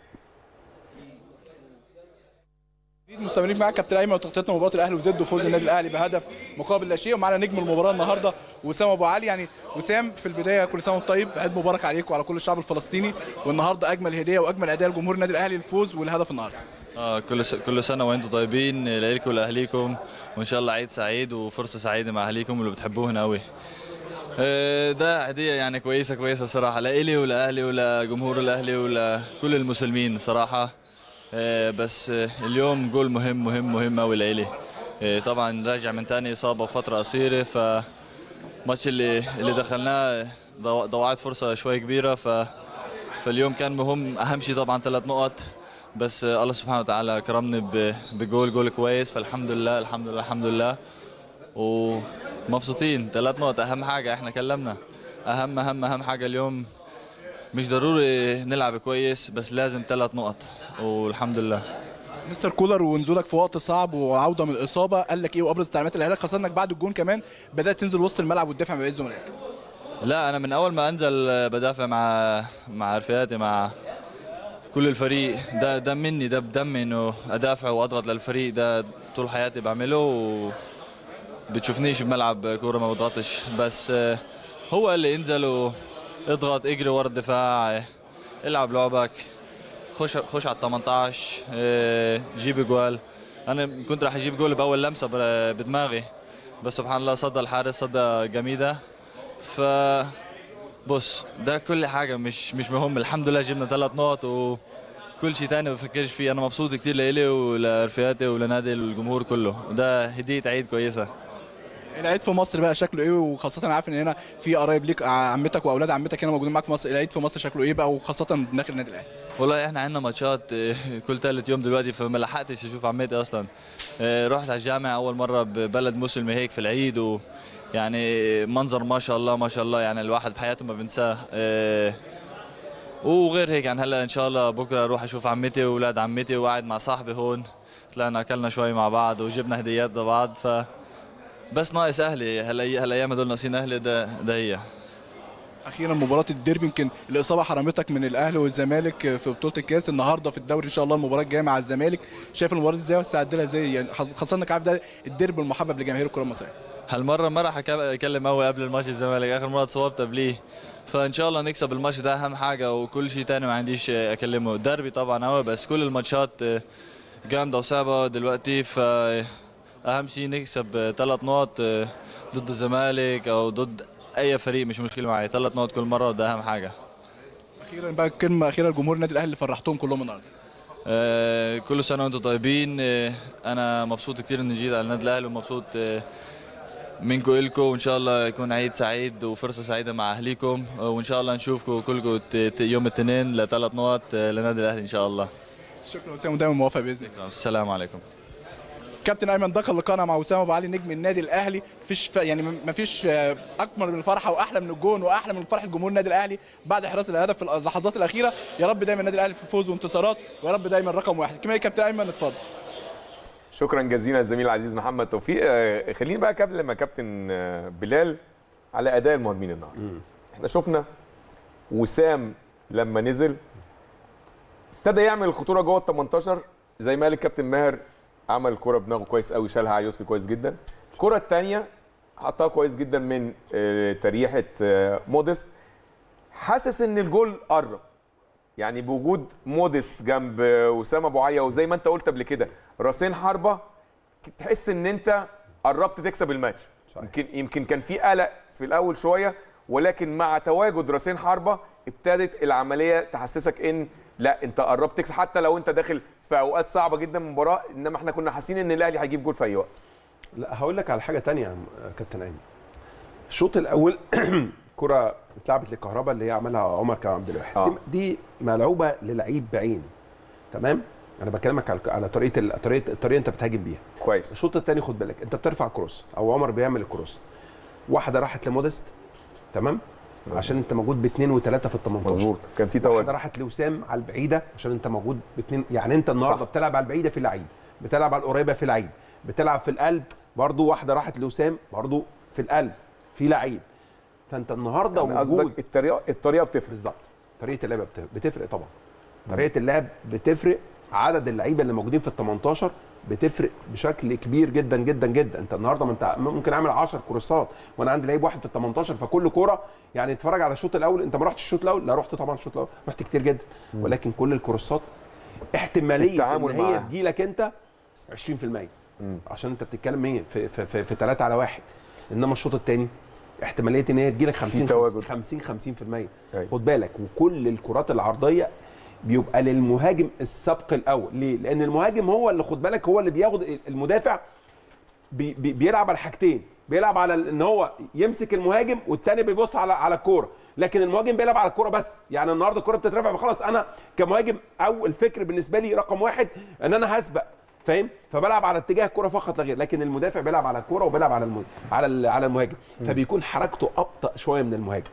مستمرين معاك كابتن ايمن وتغطيتنا مباراه الاهلي وزد وفوز النادي الاهلي بهدف مقابل لا شيء ومعانا نجم المباراه النهارده وسام ابو علي يعني وسام في البدايه كل سنه وانت طيب عيد مبارك عليك وعلى كل الشعب الفلسطيني والنهارده اجمل هديه واجمل اداء لجمهور النادي الاهلي الفوز والهدف النهارده آه كل س... كل سنه وانتم طيبين ليلكم ولاهليكم وان شاء الله عيد سعيد وفرصه سعيده مع اهليكم اللي بتحبوهن قوي آه، ده هديه يعني كويسه كويسه صراحه لإلي ولاهلي ولجمهور الاهلي ولكل المسلمين صراحه آه، بس آه، اليوم جول مهم مهم مهم قوي لإلي آه، طبعا راجع من تاني اصابه بفتره قصيره ف الماتش اللي اللي دخلناه ضو- ضوعت فرصه شوي كبيره ف فاليوم كان مهم اهم شيء طبعا ثلاث نقط بس آه، الله سبحانه وتعالى كرمني ب- بجول جول كويس فالحمد لله الحمد لله الحمد لله ومبسوطين ثلاث نقط اهم حاجه احنا كلمنا اهم اهم اهم حاجه اليوم مش ضروري نلعب كويس بس لازم ثلاث نقط والحمد لله مستر كولر ونزولك في وقت صعب وعوده من الاصابه قال لك ايه وابرز التعليمات اللي قالها خاصه انك بعد الجون كمان بدات تنزل وسط الملعب وتدافع مع بقيه زملائك لا انا من اول ما انزل آه، بدافع مع مع رفيقاتي مع كل الفريق ده ده مني ده بدمي انه ادافع واضغط للفريق ده طول حياتي بعمله و بتشوفنيش بملعب كوره ما بضغطش بس آه، هو اللي انزل واضغط اجري ورا الدفاع آه، العب لعبك خش خش على ال 18 آه، جيب جوال انا كنت راح اجيب جول باول لمسه ب- بدماغي بس سبحان الله صدى الحارس صدى جميده ف بص ده كل حاجه مش مش مهم الحمد لله جبنا ثلاث نقط وكل شيء تاني ما بفكرش فيه انا مبسوط كتير لإلي ولرفيقاتي ولنادي والجمهور كله وده هديه عيد كويسه العيد في مصر بقى شكله ايه وخاصه انا عارف ان هنا في قرايب ليك عمتك واولاد عمتك هنا موجودين معاك في مصر العيد في مصر شكله ايه بقى وخاصه داخل النادي الاهلي والله احنا عندنا ماتشات آه، كل ثالث يوم دلوقتي فما لحقتش اشوف عمتي اصلا آه، رحت على الجامع اول مره ببلد مسلم هيك في العيد و يعني منظر ما شاء الله ما شاء الله يعني الواحد بحياته ما بنساه آه، وغير هيك يعني هلا ان شاء الله بكره اروح اشوف عمتي واولاد عمتي وقاعد مع صاحبي هون طلعنا اكلنا شوي مع بعض وجبنا هديات لبعض ف بس ناقص اهلي هلا هالايام هدول ناقصين اهلي ده ده هي اخيرا مباراه الديربي يمكن الاصابه حرمتك من الاهلي والزمالك في بطوله الكاس النهارده في الدوري ان شاء الله المباراه الجايه مع الزمالك شايف المباراه دي ازاي وتستعد لها ازاي يعني خاصه انك عارف ده الديربي المحبب لجماهير الكره المصريه هالمره ما راح أك- اكلم قوي قبل الماتش الزمالك اخر مره اتصابت قبليه فان شاء الله نكسب الماتش ده اهم حاجه وكل شيء تاني ما عنديش اكلمه الدربي طبعا قوي بس كل الماتشات جامده وصعبه دلوقتي فاهم شيء نكسب ثلاث نقط ضد الزمالك او ضد اي فريق مش مشكله معايا ثلاث نقط كل مره وده اهم حاجه اخيرا بقى كلمه اخيره لجمهور النادي الاهلي اللي فرحتهم كلهم النهارده آه، كل سنه وانتم طيبين آه، انا مبسوط كتير اني جيت على النادي الاهلي ومبسوط آه، منكم إلكم وان شاء الله يكون عيد سعيد وفرصه سعيده مع اهليكم آه، وان شاء الله نشوفكم كلكم ت- ت- يوم الاثنين لثلاث نقط آه، للنادي الاهلي ان شاء الله شكرا وسام ودايما موافق باذن الله السلام عليكم كابتن ايمن ده كان لقاءنا مع وسام ابو علي نجم النادي الاهلي مفيش ف... يعني مفيش آه، اكبر من الفرحه واحلى من الجون واحلى من فرحه جمهور النادي الاهلي بعد حراس الهدف في اللحظات الاخيره يا رب دايما النادي الاهلي في فوز وانتصارات ويا رب دايما رقم واحد كمان كابتن ايمن اتفضل شكرا جزيلا الزميل العزيز محمد توفيق آه، خليني بقى قبل ما كابتن آه، بلال على اداء المهاجمين النهارده احنا شفنا وسام لما نزل ابتدى يعمل الخطوره جوه ال 18 زي ما قال الكابتن ماهر عمل الكره بدماغه كويس قوي شالها على يوسفي كويس جدا الكره الثانيه حطها كويس جدا من آه، تريحه آه، موديست حاسس ان الجول قرب يعني بوجود موديست جنب وسام ابو عليا وزي ما انت قلت قبل كده راسين حربه تحس ان انت قربت تكسب الماتش يمكن يمكن كان في قلق في الاول شويه ولكن مع تواجد راسين حربه ابتدت العمليه تحسسك ان لا انت قربت تكسب حتى لو انت داخل في اوقات صعبه جدا من المباراه انما احنا كنا حاسين ان الاهلي هيجيب جول في اي وقت لا هقول لك على حاجه تانية يا كابتن ايمن الشوط الاول كره اتلعبت للكهرباء اللي هي عملها عمر كمال عبد الواحد آه. دي, دي ملعوبه للعيب بعين تمام انا بكلمك على على طريقه ال- طريقه الطريقه انت بتهاجم بيها كويس الشوط الثاني خد بالك انت بترفع كروس او عمر بيعمل الكروس واحده راحت لمودست تمام عشان انت موجود باثنين وثلاثه في ال 18 مظبوط كان في واحده تواجد راحت لوسام على البعيده عشان انت موجود باثنين يعني انت النهارده صح. بتلعب على البعيده في لعيب بتلعب على القريبه في لعيب بتلعب في القلب برضو واحده راحت لوسام برضو في القلب في لعيب فانت النهارده يعني وجود قصدك الطريقه الطريقه بتفرق بالظبط طريقه اللعب بت- بتفرق طبعا طريقه اللعب بتفرق عدد اللعيبه اللي موجودين في ال 18 بتفرق بشكل كبير جدا جدا جدا انت النهارده ما انت ممكن اعمل 10 كورسات وانا عندي لعيب واحد في ال 18 فكل كوره يعني اتفرج على الشوط الاول انت ما رحتش الشوط الاول لا رحت طبعا الشوط الاول رحت كتير جدا ولكن كل الكورسات احتماليه التعامل ان هي معاها. تجيلك انت 20% عشان انت بتتكلم ايه في في في, في 3 على واحد انما الشوط الثاني احتماليه ان هي تجيلك 50 تواجد. 50 50 50% أيوة. خد بالك وكل الكرات العرضيه بيبقى للمهاجم السبق الاول ليه لان المهاجم هو اللي خد بالك هو اللي بياخد المدافع بي بي بيلعب على حاجتين بيلعب على ال- ان هو يمسك المهاجم والتاني بيبص على على الكوره لكن المهاجم بيلعب على الكوره بس يعني النهارده الكوره بتترفع فخلاص انا كمهاجم اول فكر بالنسبه لي رقم واحد ان انا هسبق فاهم فبلعب على اتجاه الكوره فقط لا غير لكن المدافع بيلعب على الكوره وبيلعب على الم... على ال- على المهاجم فبيكون حركته ابطا شويه من المهاجم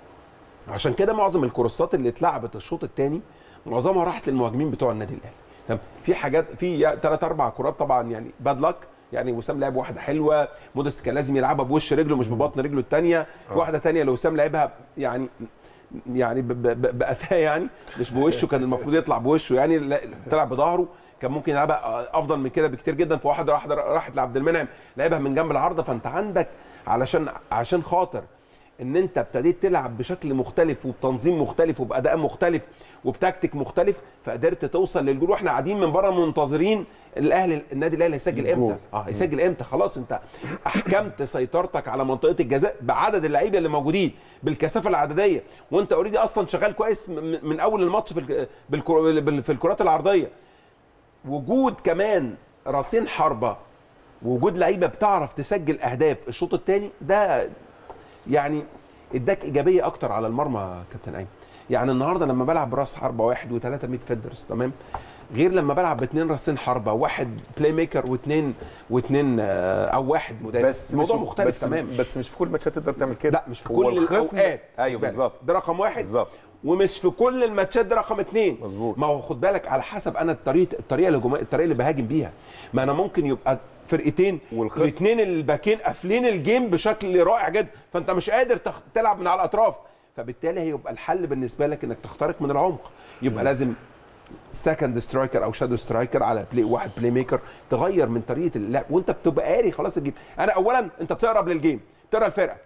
عشان كده معظم الكورسات اللي اتلعبت الشوط الثاني معظمها راحت للمهاجمين بتوع النادي الاهلي تمام في حاجات في ثلاث اربع كرات طبعا يعني باد لك يعني وسام لعب واحده حلوه مودست كان لازم يلعبها بوش رجله مش ببطن رجله الثانيه في واحده ثانيه لو وسام لعبها يعني يعني ب- ب- ب- بقفاه يعني مش بوشه كان المفروض يطلع بوشه يعني لا، طلع بظهره كان ممكن يلعبها افضل من كده بكتير جدا في واحده واحده راحت لعبد المنعم لعبها من جنب العارضه فانت عندك علشان عشان خاطر ان انت ابتديت تلعب بشكل مختلف وبتنظيم مختلف وباداء مختلف وبتكتيك مختلف فقدرت توصل للجول واحنا قاعدين من بره منتظرين الاهلي النادي الاهلي هيسجل امتى اه هيسجل امتى خلاص انت احكمت سيطرتك على منطقه الجزاء بعدد اللعيبه اللي موجودين بالكثافه العدديه وانت اوريدي اصلا شغال كويس من من اول الماتش في الك- بالكرو- بال- في الكرات العرضيه وجود كمان راسين حربه وجود لعيبه بتعرف تسجل اهداف الشوط الثاني ده يعني اداك ايجابيه اكتر على المرمى يا كابتن ايمن يعني النهارده لما بلعب براس حربه واحد وثلاثه ميد فيلدرز تمام غير لما بلعب باثنين راسين حربه واحد بلاي ميكر واثنين واثنين آه، او واحد مدافع بس الموضوع مش مختلف بس تمام بس مش في كل الماتشات تقدر تعمل كده لا مش في هو كل الخصم- الاوقات ايوه خد بالك. بالظبط ده رقم واحد بالظبط ومش في كل الماتشات ده رقم اثنين مظبوط. ما هو خد بالك على حسب انا الطريقه الطريقه الهجوميه الطريقه اللي بهاجم بيها ما انا ممكن يبقى فرقتين والخصم. الاثنين الباكين قافلين الجيم بشكل رائع جدا فانت مش قادر تخ... تلعب من على الاطراف فبالتالي هيبقى الحل بالنسبه لك انك تخترق من العمق يبقى لازم سكند سترايكر او شادو سترايكر على بلاي واحد بلاي ميكر تغير من طريقه اللعب وانت بتبقى قاري خلاص الجيم انا اولا انت بتقرب للجيم بتقرا الفرقه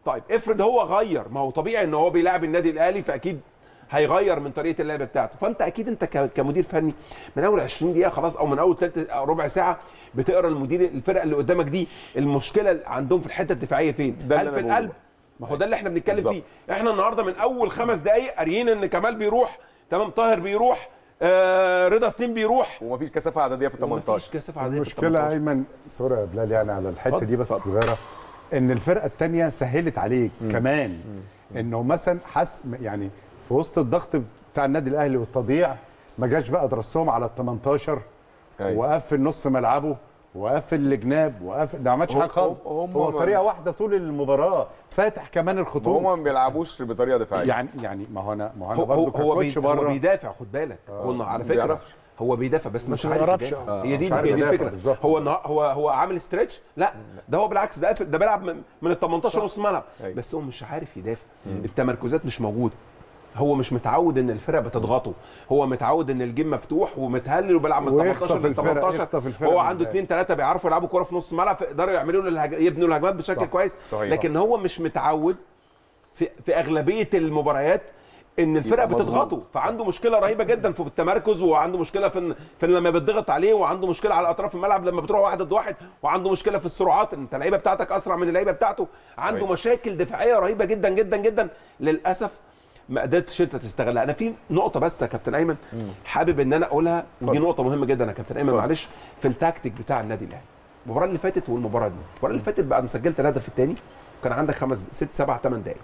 طيب افرض هو غير ما هو طبيعي ان هو بيلاعب النادي الاهلي فاكيد هيغير من طريقه اللعب بتاعته فانت اكيد انت ك- كمدير فني من اول 20 دقيقه خلاص او من اول تلت أو ربع ساعه بتقرا المدير الفرقه اللي قدامك دي المشكله اللي عندهم في الحته الدفاعيه فين ده اللي هل أنا في بقوله. القلب ما هو ده اللي احنا بنتكلم بالظبط. فيه احنا النهارده من اول خمس دقائق قاريين ان كمال بيروح تمام طاهر بيروح آه رضا سليم بيروح ومفيش كثافه عدديه في ال ومفيش 18 كثافه عاديه في المشكله 18. ايمن سوري يا بلال يعني على الحته اتفضل، دي بس اتفضل. صغيره ان الفرقه الثانيه سهلت عليك كمان انه مثلا حس يعني في وسط الضغط بتاع النادي الاهلي والتضييع ما جاش بقى درسهم على ال 18 أيوة. وقفل نص ملعبه وقفل الجناب وقفل ده ما عملش هو- حاجه خالص هو- هم- هو طريقه واحده طول المباراه فاتح كمان ما الخطوط هم ما بيلعبوش بطريقه دفاعيه يعني يعني ما هو انا ما هو انا هو هو برضه هو, بي ككوتش هو بره بيدافع خد بالك هو على ما فكره بيعرفش. هو بيدافع بس مش ما عارف بيعرفش. يدافع. آه، هي دي مش عارف هي دي يدافع الفكره بالظبط. هو النها- هو هو عامل ستريتش لا ده هو بالعكس ده قافل ده بيلعب من, من ال 18 نص ملعب أيوة. بس هو مش عارف يدافع التمركزات مش موجوده هو مش متعود ان الفرقه بتضغطه هو متعود ان الجيم مفتوح ومتهلل وبيلعب من ويخطف 18 ل الفرق- 18 يخطف الفرق هو من عنده البداية. اثنين ثلاثه بيعرفوا يلعبوا كوره في نص الملعب فيقدروا يعملوا له الهج... يبنوا الهجمات بشكل صح. كويس صحيح. لكن هو مش متعود في في اغلبيه المباريات ان الفرقه يبقى مضغوط. بتضغطه فعنده مشكله رهيبه جدا في التمركز وعنده مشكله في إن- في إن لما بتضغط عليه وعنده مشكله على اطراف الملعب لما بتروح واحد ضد واحد وعنده مشكله في السرعات انت اللعيبه بتاعتك اسرع من اللعيبه بتاعته عنده صحيح. مشاكل دفاعيه رهيبه جدا جدا جدا للاسف ما قدرتش انت تستغلها انا في نقطه بس يا كابتن ايمن حابب ان انا اقولها ودي نقطه مهمه جدا يا كابتن ايمن اتفضل. معلش في التكتيك بتاع النادي الاهلي المباراه اللي فاتت والمباراه دي المباراه اللي فاتت بعد ما سجلت الهدف الثاني وكان عندك خمس ست سبع ثمان دقائق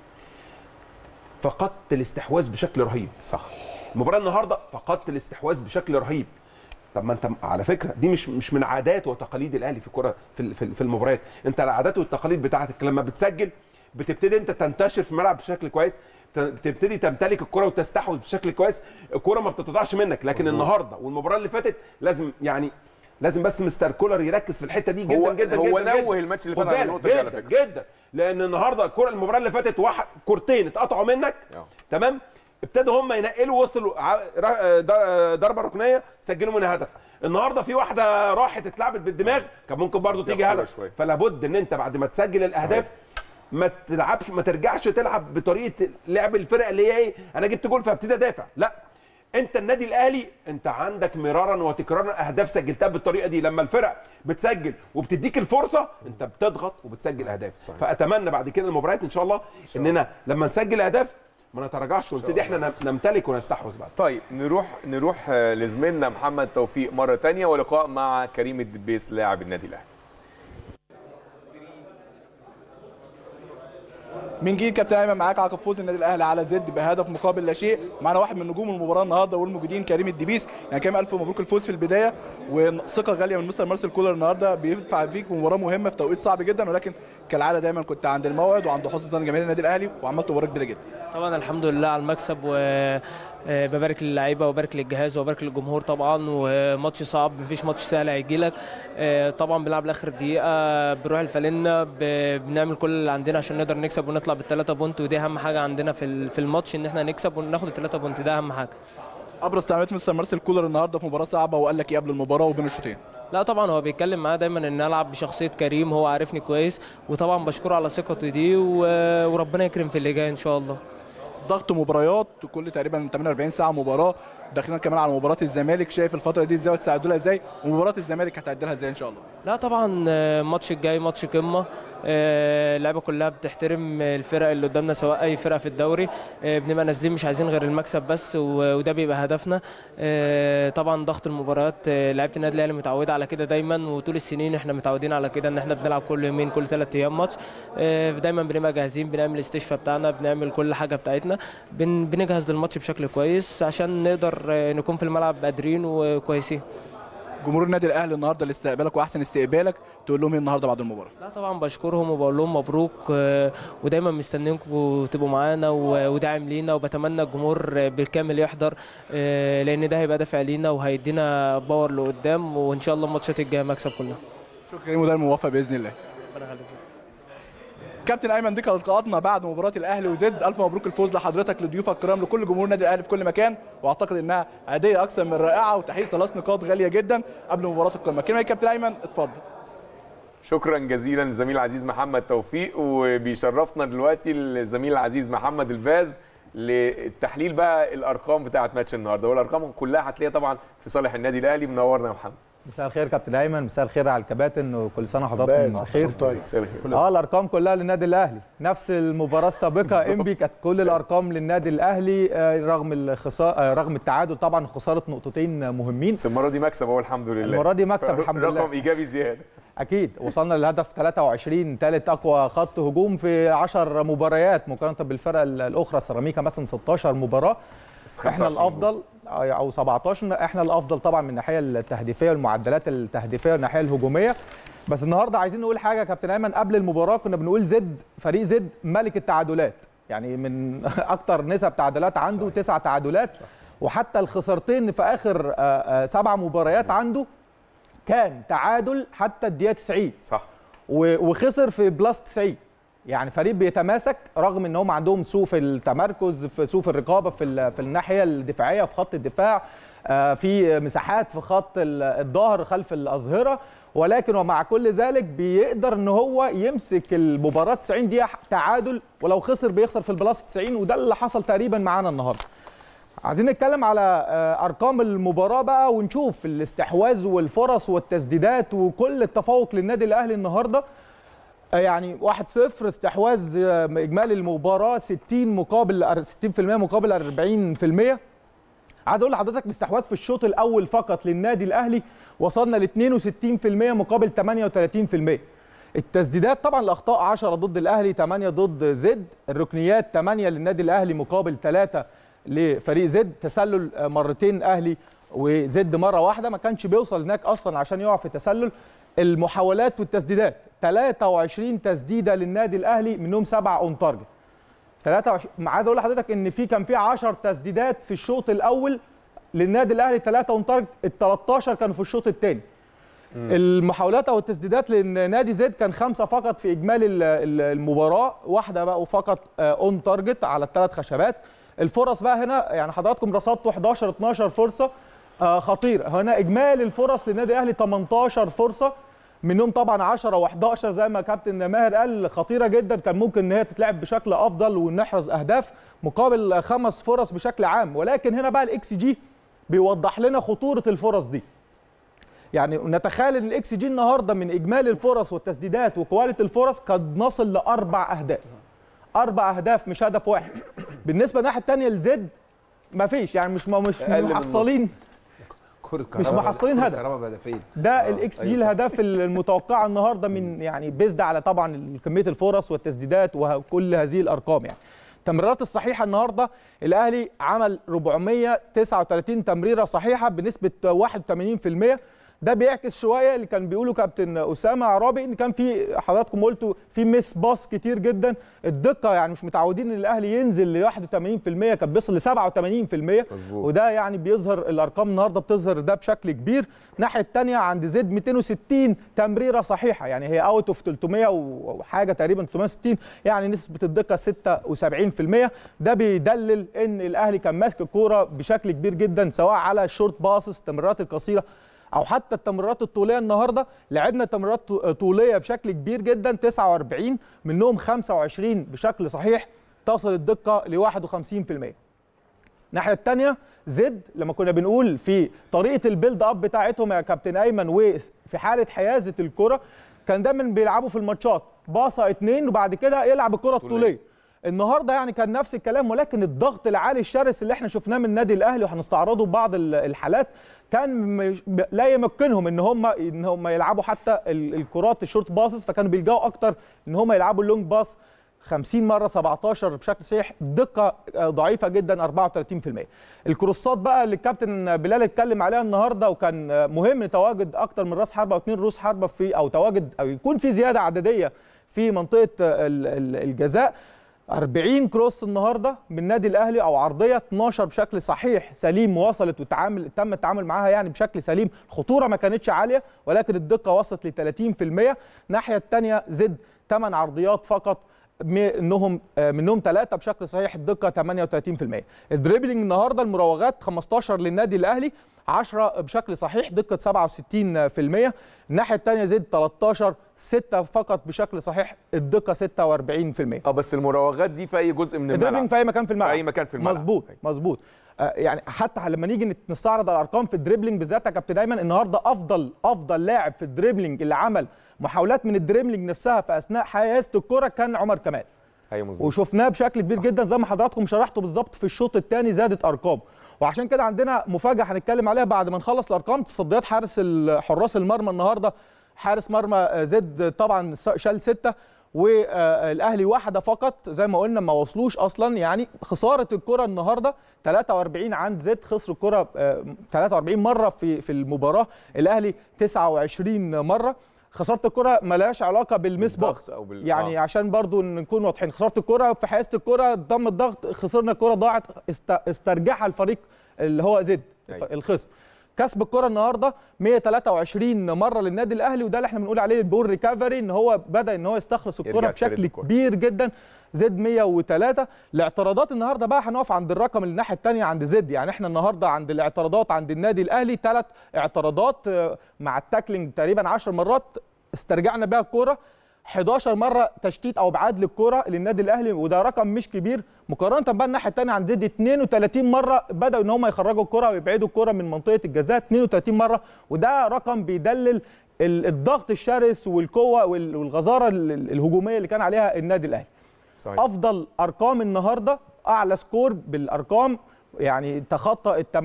فقدت الاستحواذ بشكل رهيب صح المباراه النهارده فقدت الاستحواذ بشكل رهيب طب ما انت على فكره دي مش مش من عادات وتقاليد الاهلي في الكره في ال- في ال- في المباريات انت العادات والتقاليد بتاعتك لما بتسجل بتبتدي انت تنتشر في الملعب بشكل كويس ت- بتبتدي تمتلك الكره وتستحوذ بشكل كويس الكره ما بتتضاعش منك لكن مزبوط. النهارده والمباراه اللي فاتت لازم يعني لازم بس مستر كولر يركز في الحته دي جدا هو- جدا هو جدا نوه جدا. الماتش اللي خد فات على بالك النقطة دي على جدا فكرة. جدا لان النهارده الكره المباراه اللي فاتت واحد كورتين اتقطعوا منك اه. تمام ابتدوا هم ينقلوا وسط الو- ع- را- در- ضربه ركنيه سجلوا منها هدف النهارده في واحده راحت اتلعبت بالدماغ كان ممكن برضو فيها تيجي خطورة هدف شوية. فلا بد ان انت بعد ما تسجل الاهداف ما تلعبش ما ترجعش تلعب بطريقه لعب الفرقه اللي هي ايه انا جبت جول فابتدي ادافع لا انت النادي الاهلي انت عندك مرارا وتكرارا اهداف سجلتها بالطريقه دي لما الفرق بتسجل وبتديك الفرصه انت بتضغط وبتسجل اهداف صحيح. فاتمنى بعد كده المباريات ان شاء الله اننا لما نسجل اهداف ما نتراجعش ونبتدي احنا نم- نمتلك ونستحوذ بعد طيب نروح نروح آه، لزميلنا محمد توفيق مره تانية ولقاء مع كريم الدبيس لاعب النادي الاهلي من جيل كابتن ايمن معاك عقب فوز النادي الاهلي على زد بهدف مقابل لا شيء معانا واحد من نجوم المباراه النهارده والمجيدين كريم الدبيس يعني كريم الف مبروك الفوز في البدايه وثقه غاليه من مستر مارسيل كولر النهارده بيدفع فيك مباراه مهمه في توقيت صعب جدا ولكن كالعاده دايما كنت عند الموعد وعند حسن ظن جماهير النادي الاهلي وعملت مباراه كبيره جدا طبعا الحمد لله على المكسب وببارك للعيبه وبارك للجهاز وبارك للجمهور طبعا وماتش صعب مفيش ماتش سهل هيجي لك طبعا بنلعب لاخر دقيقه بنروح الفالنه ب- بنعمل كل اللي عندنا عشان نقدر نكسب ونطلع بالثلاثه بونت ودي اهم حاجه عندنا في ال- في الماتش ان احنا نكسب وناخد الثلاثه بونت ده اهم حاجه ابرز تعليمات مستر مارسيل كولر النهارده في مباراه صعبه وقال لك ايه قبل المباراه وبين الشوطين لا طبعا هو بيتكلم معايا دايما ان العب بشخصيه كريم هو عارفني كويس وطبعا بشكره على ثقته دي و- وربنا يكرم في اللي جاي ان شاء الله ضغط مباريات كل تقريبا 48 ساعه مباراه داخلين كمان على مباراه الزمالك شايف الفتره دي ازاي وتساعدوا لها ازاي ومباراه الزمالك هتعدلها ازاي ان شاء الله لا طبعا آه، الماتش الجاي ماتش قمه آه، اللعيبه كلها بتحترم الفرق اللي قدامنا سواء اي فرقه في الدوري آه، بنبقى نازلين مش عايزين غير المكسب بس و- وده بيبقى هدفنا آه، طبعا ضغط المباريات آه، لعيبه النادي الاهلي متعوده على كده دايما وطول السنين احنا متعودين على كده ان احنا بنلعب كل يومين كل ثلاث ايام ماتش آه، دايما بنبقى جاهزين بنعمل الاستشفاء بتاعنا بنعمل كل حاجه بتاعتنا بن- بنجهز للماتش بشكل كويس عشان نقدر آه، نكون في الملعب قادرين وكويسين جمهور النادي الاهلي النهارده اللي استقبلك واحسن استقبالك تقول لهم ايه النهارده بعد المباراه لا طبعا بشكرهم وبقول لهم مبروك آه، ودايما مستنيينكم تبقوا معانا و- وداعم لينا وبتمنى الجمهور آه، بالكامل يحضر آه، لان ده هيبقى دافع لينا وهيدينا باور لقدام وان شاء الله الماتشات الجايه مكسب كلها شكرا كريم ودايما موفق باذن الله كابتن ايمن دي كانت لقاءاتنا بعد مباراه الاهلي وزد الف مبروك الفوز لحضرتك لضيوفك الكرام لكل جمهور النادي الاهلي في كل مكان واعتقد انها هديه اكثر من رائعه وتحقيق ثلاث نقاط غاليه جدا قبل مباراه القمه كلمه يا كابتن ايمن اتفضل شكرا جزيلا للزميل العزيز محمد توفيق وبيشرفنا دلوقتي الزميل العزيز محمد الفاز للتحليل بقى الارقام بتاعه ماتش النهارده والارقام كلها هتلاقيها طبعا في صالح النادي الاهلي منورنا يا محمد مساء الخير كابتن ايمن مساء الخير على الكباتن وكل سنه باز، وحضراتكم بخير طيب مساء الخير اه الارقام كلها للنادي الاهلي نفس المباراه السابقه انبي كانت كل الارقام للنادي الاهلي آه، رغم الخساره رغم التعادل طبعا خساره نقطتين مهمين بس المره دي مكسب اهو الحمد لله المرة دي مكسب الحمد لله. رقم ايجابي زياده اكيد وصلنا للهدف 23 ثالث اقوى خط هجوم في 10 مباريات مقارنه بالفرق ال- الاخرى سيراميكا مثلا 16 مباراه احنا 25 الافضل او 17 احنا الافضل طبعا من الناحيه التهديفيه والمعدلات التهديفيه والناحيه الهجوميه بس النهارده عايزين نقول حاجه يا كابتن ايمن قبل المباراه كنا بنقول زد فريق زد ملك التعادلات يعني من اكتر نسب تعادلات عنده تسع تعادلات وحتى الخسارتين في اخر آه، آه، سبع مباريات عنده كان تعادل حتى الدقيقه 90 صح و- وخسر في بلس 90 يعني فريق بيتماسك رغم ان هم عندهم سوء في التمركز في سوء في الرقابه في ال- في الناحيه الدفاعيه في خط الدفاع آه، في مساحات في خط ال- الظهر خلف الاظهره ولكن ومع كل ذلك بيقدر ان هو يمسك المباراه 90 دقيقه تعادل ولو خسر بيخسر في البلاس 90 وده اللي حصل تقريبا معانا النهارده عايزين نتكلم على آه، ارقام المباراه بقى ونشوف الاستحواذ والفرص والتسديدات وكل التفوق للنادي الاهلي النهارده آه، يعني 1-0 استحواذ آه، اجمالي المباراه 60 مقابل 60% مقابل 40% عايز اقول لحضرتك الاستحواذ في الشوط الاول فقط للنادي الاهلي وصلنا ل 62% مقابل 38% التسديدات طبعا الاخطاء 10 ضد الاهلي 8 ضد زد الركنيات 8 للنادي الاهلي مقابل 3 لفريق زد تسلل آه، مرتين اهلي وزد مره واحده ما كانش بيوصل هناك اصلا عشان يقع في تسلل المحاولات والتسديدات 23 تسديده للنادي الاهلي منهم 7 اون تارجت 23 عايز اقول لحضرتك ان في كان في 10 تسديدات في الشوط الاول للنادي الاهلي 3 اون تارجت ال 13 كانوا في الشوط الثاني المحاولات او التسديدات لنادي زد كان خمسه فقط في اجمالي ال- ال- المباراه واحده بقى فقط اون تارجت على الثلاث خشبات الفرص بقى هنا يعني حضراتكم رصدتوا 11 12 فرصه آه، خطيره هنا اجمالي الفرص للنادي الاهلي 18 فرصه منهم طبعا 10 و11 زي ما كابتن ماهر قال خطيره جدا كان ممكن ان هي تتلعب بشكل افضل ونحرز اهداف مقابل خمس فرص بشكل عام ولكن هنا بقى الاكس جي بيوضح لنا خطوره الفرص دي يعني نتخيل ان الاكس جي النهارده من اجمالي الفرص والتسديدات وكواليتي الفرص قد نصل لاربع اهداف اربع اهداف مش هدف واحد بالنسبه للناحيه الثانيه لزد مفيش يعني مش مش أقل من محصلين كرة مش محصلين هدف. كهرباء بهدفين ده الاكس جي الهدف المتوقع النهارده من يعني بيزد على طبعا كميه الفرص والتسديدات وكل هذه الارقام يعني التمريرات الصحيحه النهارده الاهلي عمل 439 تمريره صحيحه بنسبه 81% ده بيعكس شويه اللي كان بيقوله كابتن اسامه عرابي ان كان في حضراتكم قلتوا في ميس باص كتير جدا الدقه يعني مش متعودين ان الاهلي ينزل ل 81% كان بيوصل ل 87% مظبوط. وده يعني بيظهر الارقام النهارده بتظهر ده بشكل كبير الناحيه الثانيه عند زد 260 تمريره صحيحه يعني هي اوت اوف 300 وحاجه تقريبا 360 يعني نسبه الدقه 76% ده بيدلل ان الاهلي كان ماسك الكوره بشكل كبير جدا سواء على الشورت باسس التمريرات القصيره او حتى التمريرات الطوليه النهارده لعبنا تمريرات طوليه بشكل كبير جدا 49 منهم 25 بشكل صحيح تصل الدقه ل 51% الناحيه الثانيه زد لما كنا بنقول في طريقه البيلد اب بتاعتهم يا كابتن ايمن وفي حاله حيازه الكره كان دايما بيلعبوا في الماتشات باصه اتنين وبعد كده يلعب الكره الطوليه النهارده يعني كان نفس الكلام ولكن الضغط العالي الشرس اللي احنا شفناه من النادي الاهلي وهنستعرضه ببعض ال- الحالات كان مش لا يمكنهم ان هم ان هم يلعبوا حتى ال- الكرات الشورت باسز فكانوا بيلجأوا اكتر ان هم يلعبوا اللونج باس 50 مره 17 بشكل صحيح دقه آه، ضعيفه جدا 34% الكروسات بقى اللي الكابتن بلال اتكلم عليها النهارده وكان آه، مهم تواجد اكتر من راس حربه او اثنين روس حربه في او تواجد او يكون في زياده عدديه في منطقه آه، ال- ال- الجزاء 40 كروس النهارده من النادي الاهلي او عرضيه 12 بشكل صحيح سليم وصلت وتعامل تم التعامل معاها يعني بشكل سليم الخطوره ما كانتش عاليه ولكن الدقه وصلت ل 30% الناحيه الثانيه زد 8 عرضيات فقط منهم آه، منهم ثلاثه بشكل صحيح الدقه 38% الدريبلينج النهارده المراوغات 15 للنادي الاهلي 10 بشكل صحيح دقه 67% الناحيه الثانيه زد 13 6 فقط بشكل صحيح الدقه 46% اه بس المراوغات دي في اي جزء من الدريبلينج الملعب في اي مكان في الملعب في اي مكان في الملعب مظبوط مظبوط آه، يعني حتى لما نيجي نت- نستعرض الارقام في الدريبلينج بالذات يا كابتن دايما النهارده افضل افضل لاعب في الدريبلينج اللي عمل محاولات من الدريبلينج نفسها في اثناء حيازه الكره كان عمر كمال ايوه مظبوط وشفناه بشكل كبير جدا زي ما حضراتكم شرحتوا بالظبط في الشوط الثاني زادت ارقام وعشان كده عندنا مفاجاه هنتكلم عليها بعد ما نخلص الارقام تصديات حارس ال- حراس المرمى النهارده حارس مرمى آه، زد طبعا س- شال سته والاهلي واحده فقط زي ما قلنا ما وصلوش اصلا يعني خساره الكره النهارده 43 عند زد خسر الكره آه، 43 مره في في المباراه الاهلي 29 مره خساره الكره ملهاش علاقه بالميس بالضغط بوكس أو بال- يعني آه. عشان برضو نكون واضحين خساره الكره في حيازه الكره ضم الضغط خسرنا الكره ضاعت است- استرجعها الفريق اللي هو زد أيوة. الخصم كسب الكره النهارده 123 مره للنادي الاهلي وده اللي احنا بنقول عليه البول ريكفري ان هو بدا ان هو يستخلص الكره يرجع يسترد بشكل الكرة. كبير جدا زد 103 الاعتراضات النهارده بقى هنقف عند الرقم اللي الناحيه الثانيه عند زد يعني احنا النهارده عند الاعتراضات عند النادي الاهلي ثلاث اعتراضات آه، مع التاكلينج تقريبا 10 مرات استرجعنا بيها الكوره 11 مره تشتيت او ابعاد للكوره للنادي الاهلي وده رقم مش كبير مقارنه بقى الناحيه الثانيه عند زد 32 مره بداوا ان هم يخرجوا الكوره ويبعدوا الكوره من منطقه الجزاء 32 مره وده رقم بيدلل ال- الضغط الشرس والقوه وال- والغزاره ال- ال- الهجوميه اللي كان عليها النادي الاهلي صحيح افضل ارقام النهارده اعلى سكور بالارقام يعني تخطى ال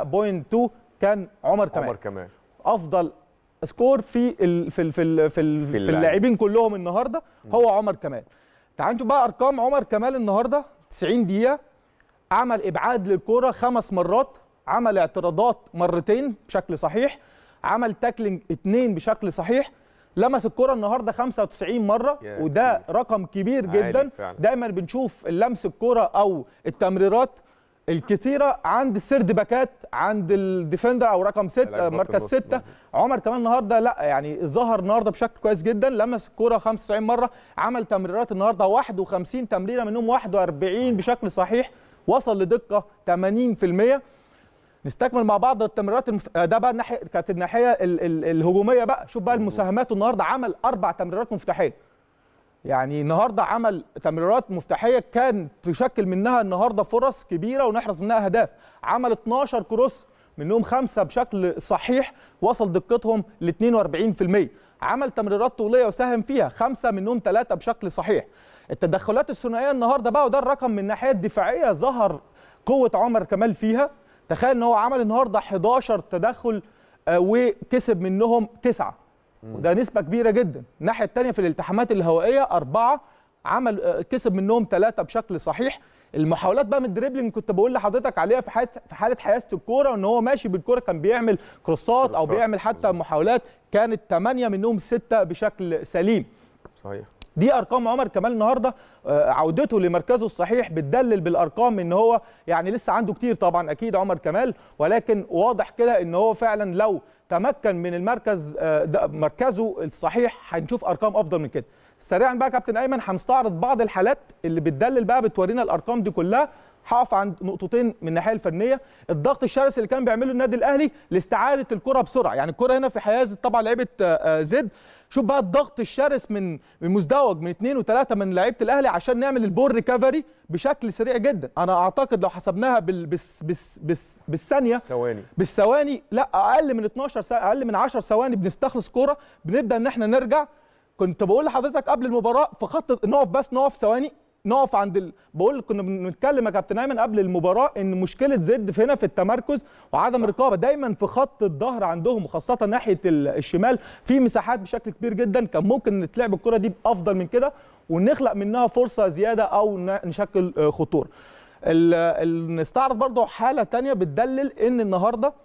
8.2 كان عمر كمال عمر كمان افضل سكور في ال في ال في ال في, ال في اللاعبين. اللاعبين كلهم النهارده هو عمر كمال تعال نشوف بقى ارقام عمر كمال النهارده 90 دقيقه عمل ابعاد للكوره خمس مرات عمل اعتراضات مرتين بشكل صحيح عمل تاكلينج اتنين بشكل صحيح لمس الكرة النهارده 95 مرة يا وده رقم كبير عالي جدا فعلا. دايما بنشوف اللمس الكرة او التمريرات الكتيرة عند السرد باكات عند الديفندر او رقم لاعب ستة خط مركز النص ستة مظبوط. عمر كمان النهارده لا يعني ظهر النهارده بشكل كويس جدا لمس الكرة 95 مرة عمل تمريرات النهارده 51 تمريرة منهم 41 بشكل صحيح وصل لدقة 80% نستكمل مع بعض التمريرات المف... آه ده بقى الناحيه كانت الناحيه ال... ال... الهجوميه بقى شوف بقى المساهمات النهارده عمل اربع تمريرات مفتاحيه يعني النهارده عمل تمريرات مفتاحيه كان تشكل منها النهارده فرص كبيره ونحرز منها اهداف عمل 12 كروس منهم خمسه بشكل صحيح وصل دقتهم ل 42% عمل تمريرات طوليه وساهم فيها خمسه منهم ثلاثه بشكل صحيح التدخلات الثنائيه النهارده بقى وده الرقم من الناحيه الدفاعيه ظهر قوه عمر كمال فيها تخيل ان هو عمل النهارده 11 تدخل آه، وكسب منهم تسعه وده نسبه كبيره جدا الناحيه الثانيه في الالتحامات الهوائيه اربعه عمل آه، كسب منهم ثلاثه بشكل صحيح المحاولات بقى من الدريبلينج كنت بقول لحضرتك عليها في حاله في حاله حيازه الكوره وان هو ماشي بالكوره كان بيعمل كروسات او كروسات، بيعمل حتى محاولات كانت ثمانيه منهم سته بشكل سليم صحيح دي ارقام عمر كمال النهارده آه، عودته لمركزه الصحيح بتدلل بالارقام ان هو يعني لسه عنده كتير طبعا اكيد عمر كمال ولكن واضح كده ان هو فعلا لو تمكن من المركز آه، ده مركزه الصحيح هنشوف ارقام افضل من كده سريعا بقى يا كابتن ايمن هنستعرض بعض الحالات اللي بتدلل بقى بتورينا الارقام دي كلها هقف عند نقطتين من الناحيه الفنيه الضغط الشرس اللي كان بيعمله النادي الاهلي لاستعاده الكره بسرعه يعني الكره هنا في حيازه طبعا لعيبه آه، آه، زد شوف بقى الضغط الشرس من من مزدوج من اثنين وثلاثه من لعيبه الاهلي عشان نعمل البول ريكفري بشكل سريع جدا انا اعتقد لو حسبناها بال بس بس بس بالثانيه ثواني بالثواني لا اقل من 12 سا... اقل من 10 ثواني بنستخلص كوره بنبدا ان احنا نرجع كنت بقول لحضرتك قبل المباراه في خط نقف بس نقف ثواني نقف عند ال... بقول كنا بنتكلم يا كابتن ايمن قبل المباراه ان مشكله زد هنا في التمركز وعدم الرقابه دايما في خط الظهر عندهم وخاصه ناحيه ال- الشمال في مساحات بشكل كبير جدا كان ممكن نتلعب الكره دي افضل من كده ونخلق منها فرصه زياده او ن- نشكل آه، خطوره ال- ال- نستعرض برضو حاله تانية بتدلل ان النهارده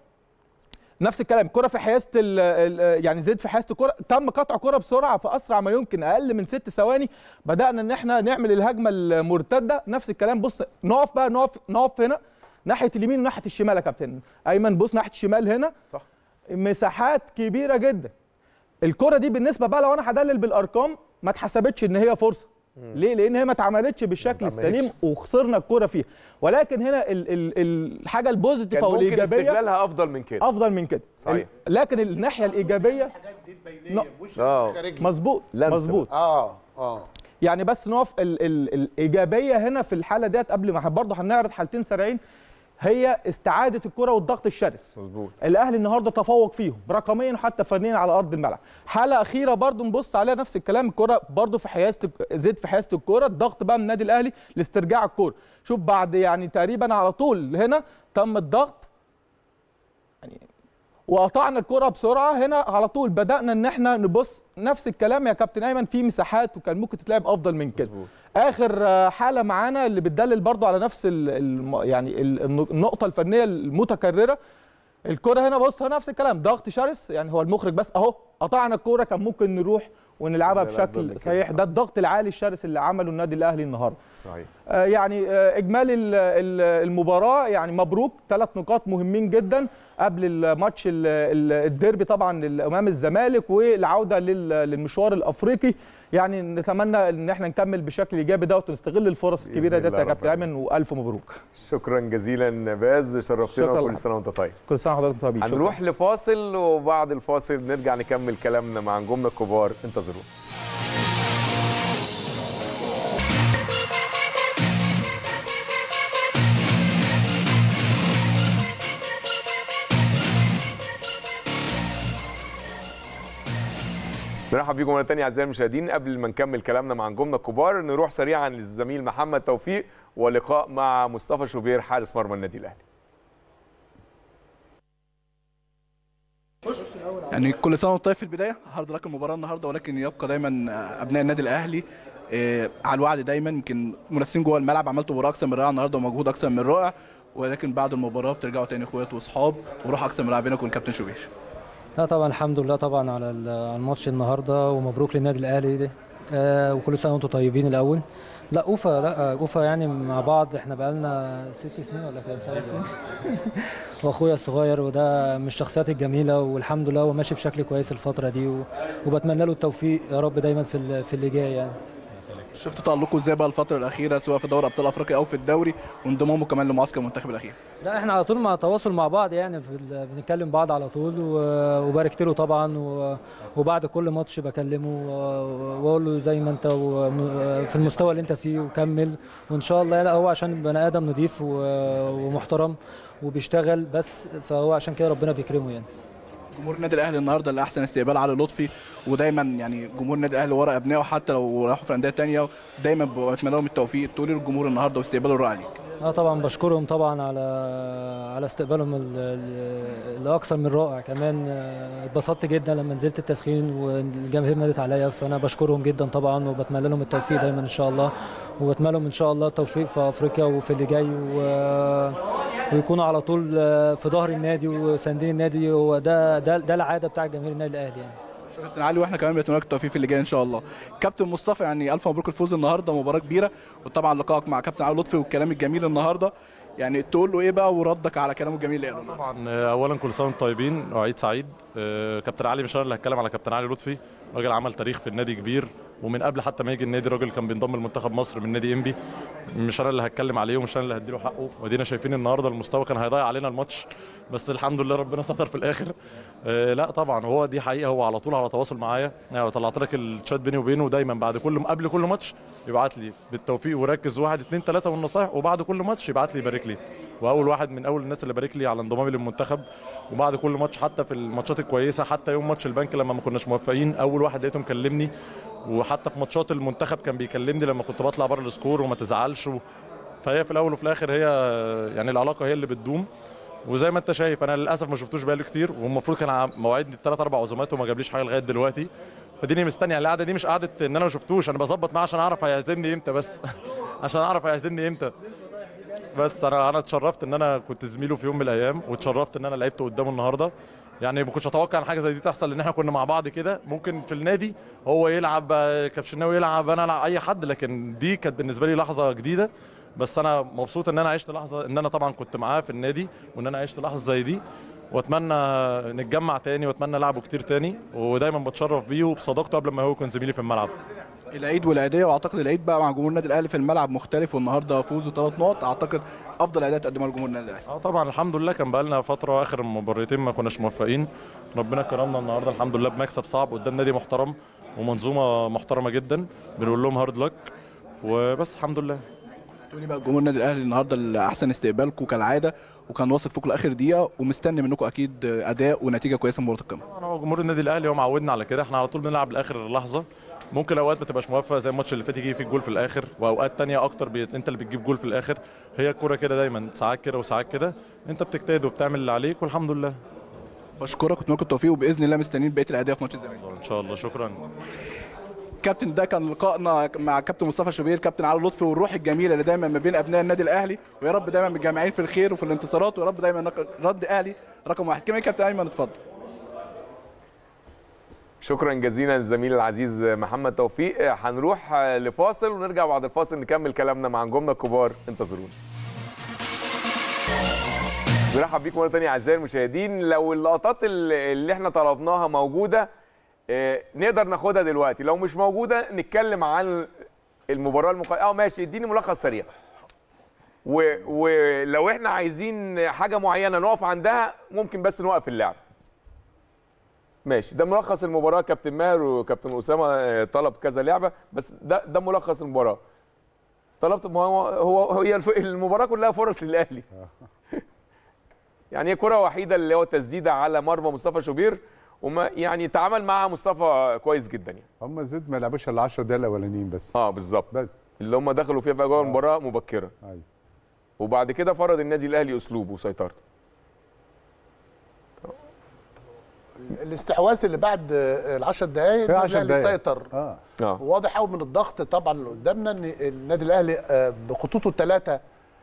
نفس الكلام كرة في حيازة ال- ال- يعني زيد في حيازة الكرة تم قطع كرة بسرعة في أسرع ما يمكن أقل من ست ثواني بدأنا إن إحنا نعمل الهجمة المرتدة نفس الكلام بص نقف بقى نقف نقف هنا ناحية اليمين وناحية الشمال يا كابتن أيمن بص ناحية الشمال هنا صح مساحات كبيرة جدا الكرة دي بالنسبة بقى لو أنا هدلل بالأرقام ما اتحسبتش إن هي فرصة ليه لان هي ما اتعملتش بالشكل ما اتعملتش. السليم وخسرنا الكره فيها ولكن هنا ال ال ال الحاجه البوزيتيف كان او ممكن الايجابيه استغلالها افضل من كده افضل من كده صحيح. لكن الناحيه الايجابيه ن- اه مظبوط لمسة مظبوط اه اه يعني بس نقف ال ال الايجابيه هنا في الحاله ديت قبل ما برضه هنعرض حالتين سريعين هي استعاده الكره والضغط الشرس مظبوط الاهلي النهارده تفوق فيهم رقميا وحتى فنيا على ارض الملعب حاله اخيره برضو نبص عليها نفس الكلام الكره برضو في حيازه الك- زيد في حيازه الكره الضغط بقى من النادي الاهلي لاسترجاع الكره شوف بعد يعني تقريبا على طول هنا تم الضغط يعني وقطعنا الكره بسرعه هنا على طول بدانا ان احنا نبص نفس الكلام يا كابتن ايمن في مساحات وكان ممكن تتلعب افضل من كده مظبوط. اخر آه، حاله معانا اللي بتدلل برضو على نفس ال- الم- يعني ال- النقطه الفنيه المتكرره الكره هنا بص هنا نفس الكلام ضغط شرس يعني هو المخرج بس اهو قطعنا الكوره كان ممكن نروح ونلعبها نلعب أفضل من بشكل كده، صحيح صح. ده الضغط العالي الشرس اللي عمله النادي الاهلي النهارده صحيح آه، يعني آه، اجمالي ال- ال- المباراه يعني مبروك ثلاث نقاط مهمين جدا قبل الماتش ال- ال- الديربي طبعا امام الزمالك والعوده لل- للمشوار الافريقي يعني نتمنى ان احنا نكمل بشكل ايجابي دوت ونستغل الفرص بإذن الكبيره ديت الله يا رب كابتن ايمن والف مبروك شكرا جزيلا باز شرفتنا شكرا وكل لحضرتك. سنه وانت طيب كل سنه وحضرتك طيبين شكراً. هنروح لفاصل وبعد الفاصل نرجع نكمل كلامنا مع نجومنا الكبار انتظرونا نرحب بيكم مره ثانيه اعزائي المشاهدين قبل ما نكمل كلامنا مع نجومنا الكبار نروح سريعا للزميل محمد توفيق ولقاء مع مصطفى شوبير حارس مرمى النادي الاهلي يعني كل سنه وانت طيب في البدايه هارد لك المباراه النهارده ولكن يبقى دايما ابناء النادي الاهلي آه، على الوعد دايما يمكن منافسين جوه الملعب عملتوا مباراه اكثر من رائعه النهارده ومجهود اكثر من رائع ولكن بعد المباراه بترجعوا تاني اخوات واصحاب وروح اكثر من رائع بينك وبين كابتن شوبير لا طبعا الحمد لله طبعا على ال- على الماتش النهارده ومبروك للنادي الاهلي ده آه وكل سنه وانتم طيبين الاول لا اوفا لا آه، اوفا يعني مع بعض احنا بقالنا ست سنين ولا كام سنه واخويا الصغير وده من الشخصيات الجميله والحمد لله هو ماشي بشكل كويس الفتره دي و- وبتمنى له التوفيق يا رب دايما في ال- في اللي جاي يعني شفت تألقه ازاي بقى الفتره الاخيره سواء في دوري ابطال افريقيا او في الدوري وانضمامه كمان لمعسكر المنتخب الاخير لا احنا على طول مع تواصل مع بعض يعني في ال- بنتكلم بعض على طول و- وباركت له طبعا و- وبعد كل ماتش بكلمه و- واقول له زي ما انت وم- في المستوى اللي انت فيه وكمل وان شاء الله لا هو عشان بني ادم نضيف و- ومحترم وبيشتغل بس فهو عشان كده ربنا بيكرمه يعني جمهور النادي الاهلي النهارده اللي احسن استقبال علي لطفي ودايما يعني جمهور النادي الاهلي ورا ابنائه حتى لو راحوا في انديه ثانيه دايما بتمنى لهم التوفيق تقول للجمهور النهارده واستقباله الرائع ليك اه طبعا بشكرهم طبعا على على استقبالهم ال- ال- الاكثر من رائع كمان آه، اتبسطت جدا لما نزلت التسخين والجماهير نادت عليا فانا بشكرهم جدا طبعا وبتمنى لهم التوفيق دايما ان شاء الله وبتمنى لهم ان شاء الله التوفيق في افريقيا وفي اللي جاي و... ويكونوا على طول آه، في ظهر النادي وساندين النادي وده ده ده العاده بتاع جماهير النادي الاهلي يعني شكرا كابتن علي واحنا كمان بنتمنى لك التوفيق في اللي جاي ان شاء الله كابتن مصطفى يعني الف مبروك الفوز النهارده مباراه كبيره وطبعا لقائك مع كابتن علي لطفي والكلام الجميل النهارده يعني تقول له ايه بقى وردك على كلامه الجميل اللي قاله طبعا آه، اولا كل سنه وانتم طيبين وعيد سعيد آه، كابتن علي مش انا اللي هتكلم على كابتن علي لطفي راجل عمل تاريخ في النادي كبير ومن قبل حتى ما يجي النادي راجل كان بينضم لمنتخب مصر من نادي انبي مش انا اللي هتكلم عليه ومش انا اللي هديله حقه ودينا شايفين النهارده المستوى كان هيضيع علينا الماتش بس الحمد لله ربنا ستر في الاخر آه، لا طبعا هو دي حقيقه هو على طول على تواصل معايا يعني طلعت لك الشات بيني وبينه دايما بعد كل قبل كل ماتش يبعت لي بالتوفيق وركز واحد اثنين ثلاثه والنصائح وبعد كل ماتش يبعت لي يبارك لي واول واحد من اول الناس اللي بارك لي على انضمامي للمنتخب وبعد كل ماتش حتى في الماتشات الكويسه حتى يوم ماتش البنك لما ما كناش موفقين اول واحد لقيته مكلمني وحتى في ماتشات المنتخب كان بيكلمني لما كنت بطلع بره السكور وما تزعلش و... فهي في الاول وفي الاخر هي يعني العلاقه هي اللي بتدوم وزي ما انت شايف انا للاسف ما شفتوش بقالي كتير والمفروض كان ع- موعدني ثلاث اربع عزومات وما جابليش حاجه لغايه دلوقتي فديني مستني يعني القعده دي مش قعده ان انا ما شفتوش انا بظبط معاه عشان اعرف هيعزمني امتى بس عشان اعرف هيعزمني امتى بس انا انا اتشرفت ان انا كنت زميله في يوم من الايام واتشرفت ان انا لعبت قدامه النهارده يعني ما كنتش اتوقع ان حاجه زي دي تحصل لان احنا كنا مع بعض كده ممكن في النادي هو يلعب آه، كابشناوي يلعب انا العب اي حد لكن دي كانت بالنسبه لي لحظه جديده بس انا مبسوط ان انا عشت لحظه ان انا طبعا كنت معاه في النادي وان انا عشت لحظه زي دي واتمنى نتجمع تاني واتمنى العبه كتير تاني ودايما بتشرف بيه وبصداقته قبل ما هو يكون زميلي في الملعب العيد والعيديه واعتقد العيد بقى مع جمهور النادي الاهلي في الملعب مختلف والنهارده فوزه ثلاث نقط اعتقد افضل عيديه تقدمها لجمهور النادي الاهلي اه طبعا الحمد لله كان بقالنا فتره اخر المباراتين ما كناش موفقين ربنا كرمنا النهارده الحمد لله بمكسب صعب قدام نادي محترم ومنظومه محترمه جدا بنقول لهم هارد لك وبس الحمد لله تقولي بقى جمهور النادي الاهلي النهارده احسن استقبالكم كالعاده وكان واثق فيكم لاخر دقيقه ومستني منكم اكيد اداء ونتيجه كويسه في مباراه القمه طبعا هو جمهور النادي الاهلي هو معودنا على كده احنا على طول بنلعب لاخر لحظه ممكن اوقات ما تبقاش موفق زي الماتش اللي فات يجي فيك جول في الاخر واوقات تانية اكتر بي... انت اللي بتجيب جول في الاخر هي الكوره كده دايما ساعات كده وساعات كده انت بتجتهد وبتعمل اللي عليك والحمد لله بشكرك واتمنى لكم التوفيق وباذن الله مستنيين بقيه الاهداف في ماتش الزمالك ان شاء الله شكرا كابتن ده كان لقائنا مع كابتن مصطفى شوبير كابتن علي لطفي والروح الجميله اللي دايما ما بين ابناء النادي الاهلي ويا رب دايما متجمعين في الخير وفي الانتصارات ويا رب دايما رد اهلي رقم واحد كمان كابتن ايمن اتفضل شكرا جزيلا الزميل العزيز محمد توفيق هنروح لفاصل ونرجع بعد الفاصل نكمل كلامنا مع نجومنا الكبار انتظرونا نرحب بيكم مره ثانيه اعزائي المشاهدين لو اللقطات اللي اللي احنا طلبناها موجوده آه، نقدر ناخدها دلوقتي لو مش موجوده نتكلم عن المباراه المق... اه ماشي اديني ملخص سريع و... ولو احنا عايزين حاجه معينه نقف عندها ممكن بس نوقف اللعب ماشي ده ملخص المباراه كابتن ماهر وكابتن اسامه آه، طلب كذا لعبه بس ده ده ملخص المباراه طلبت ما هو هو هي الف- المباراه كلها فرص للاهلي يعني هي كره وحيده اللي هو تسديده على مرمى مصطفى شوبير وما يعني تعامل معها مصطفى كويس جدا يعني هم زيد ما لعبوش الا 10 دقايق الاولانيين بس اه بالظبط بس اللي هم دخلوا فيها بقى جوه المباراه مبكره ايوه وبعد كده فرض النادي الاهلي اسلوبه وسيطرته الاستحواذ اللي بعد ال 10 دقائق في 10 النادي الاهلي دقايق. سيطر اه اه واضح قوي من الضغط طبعا اللي قدامنا ان النادي الاهلي آه، بخطوطه الثلاثه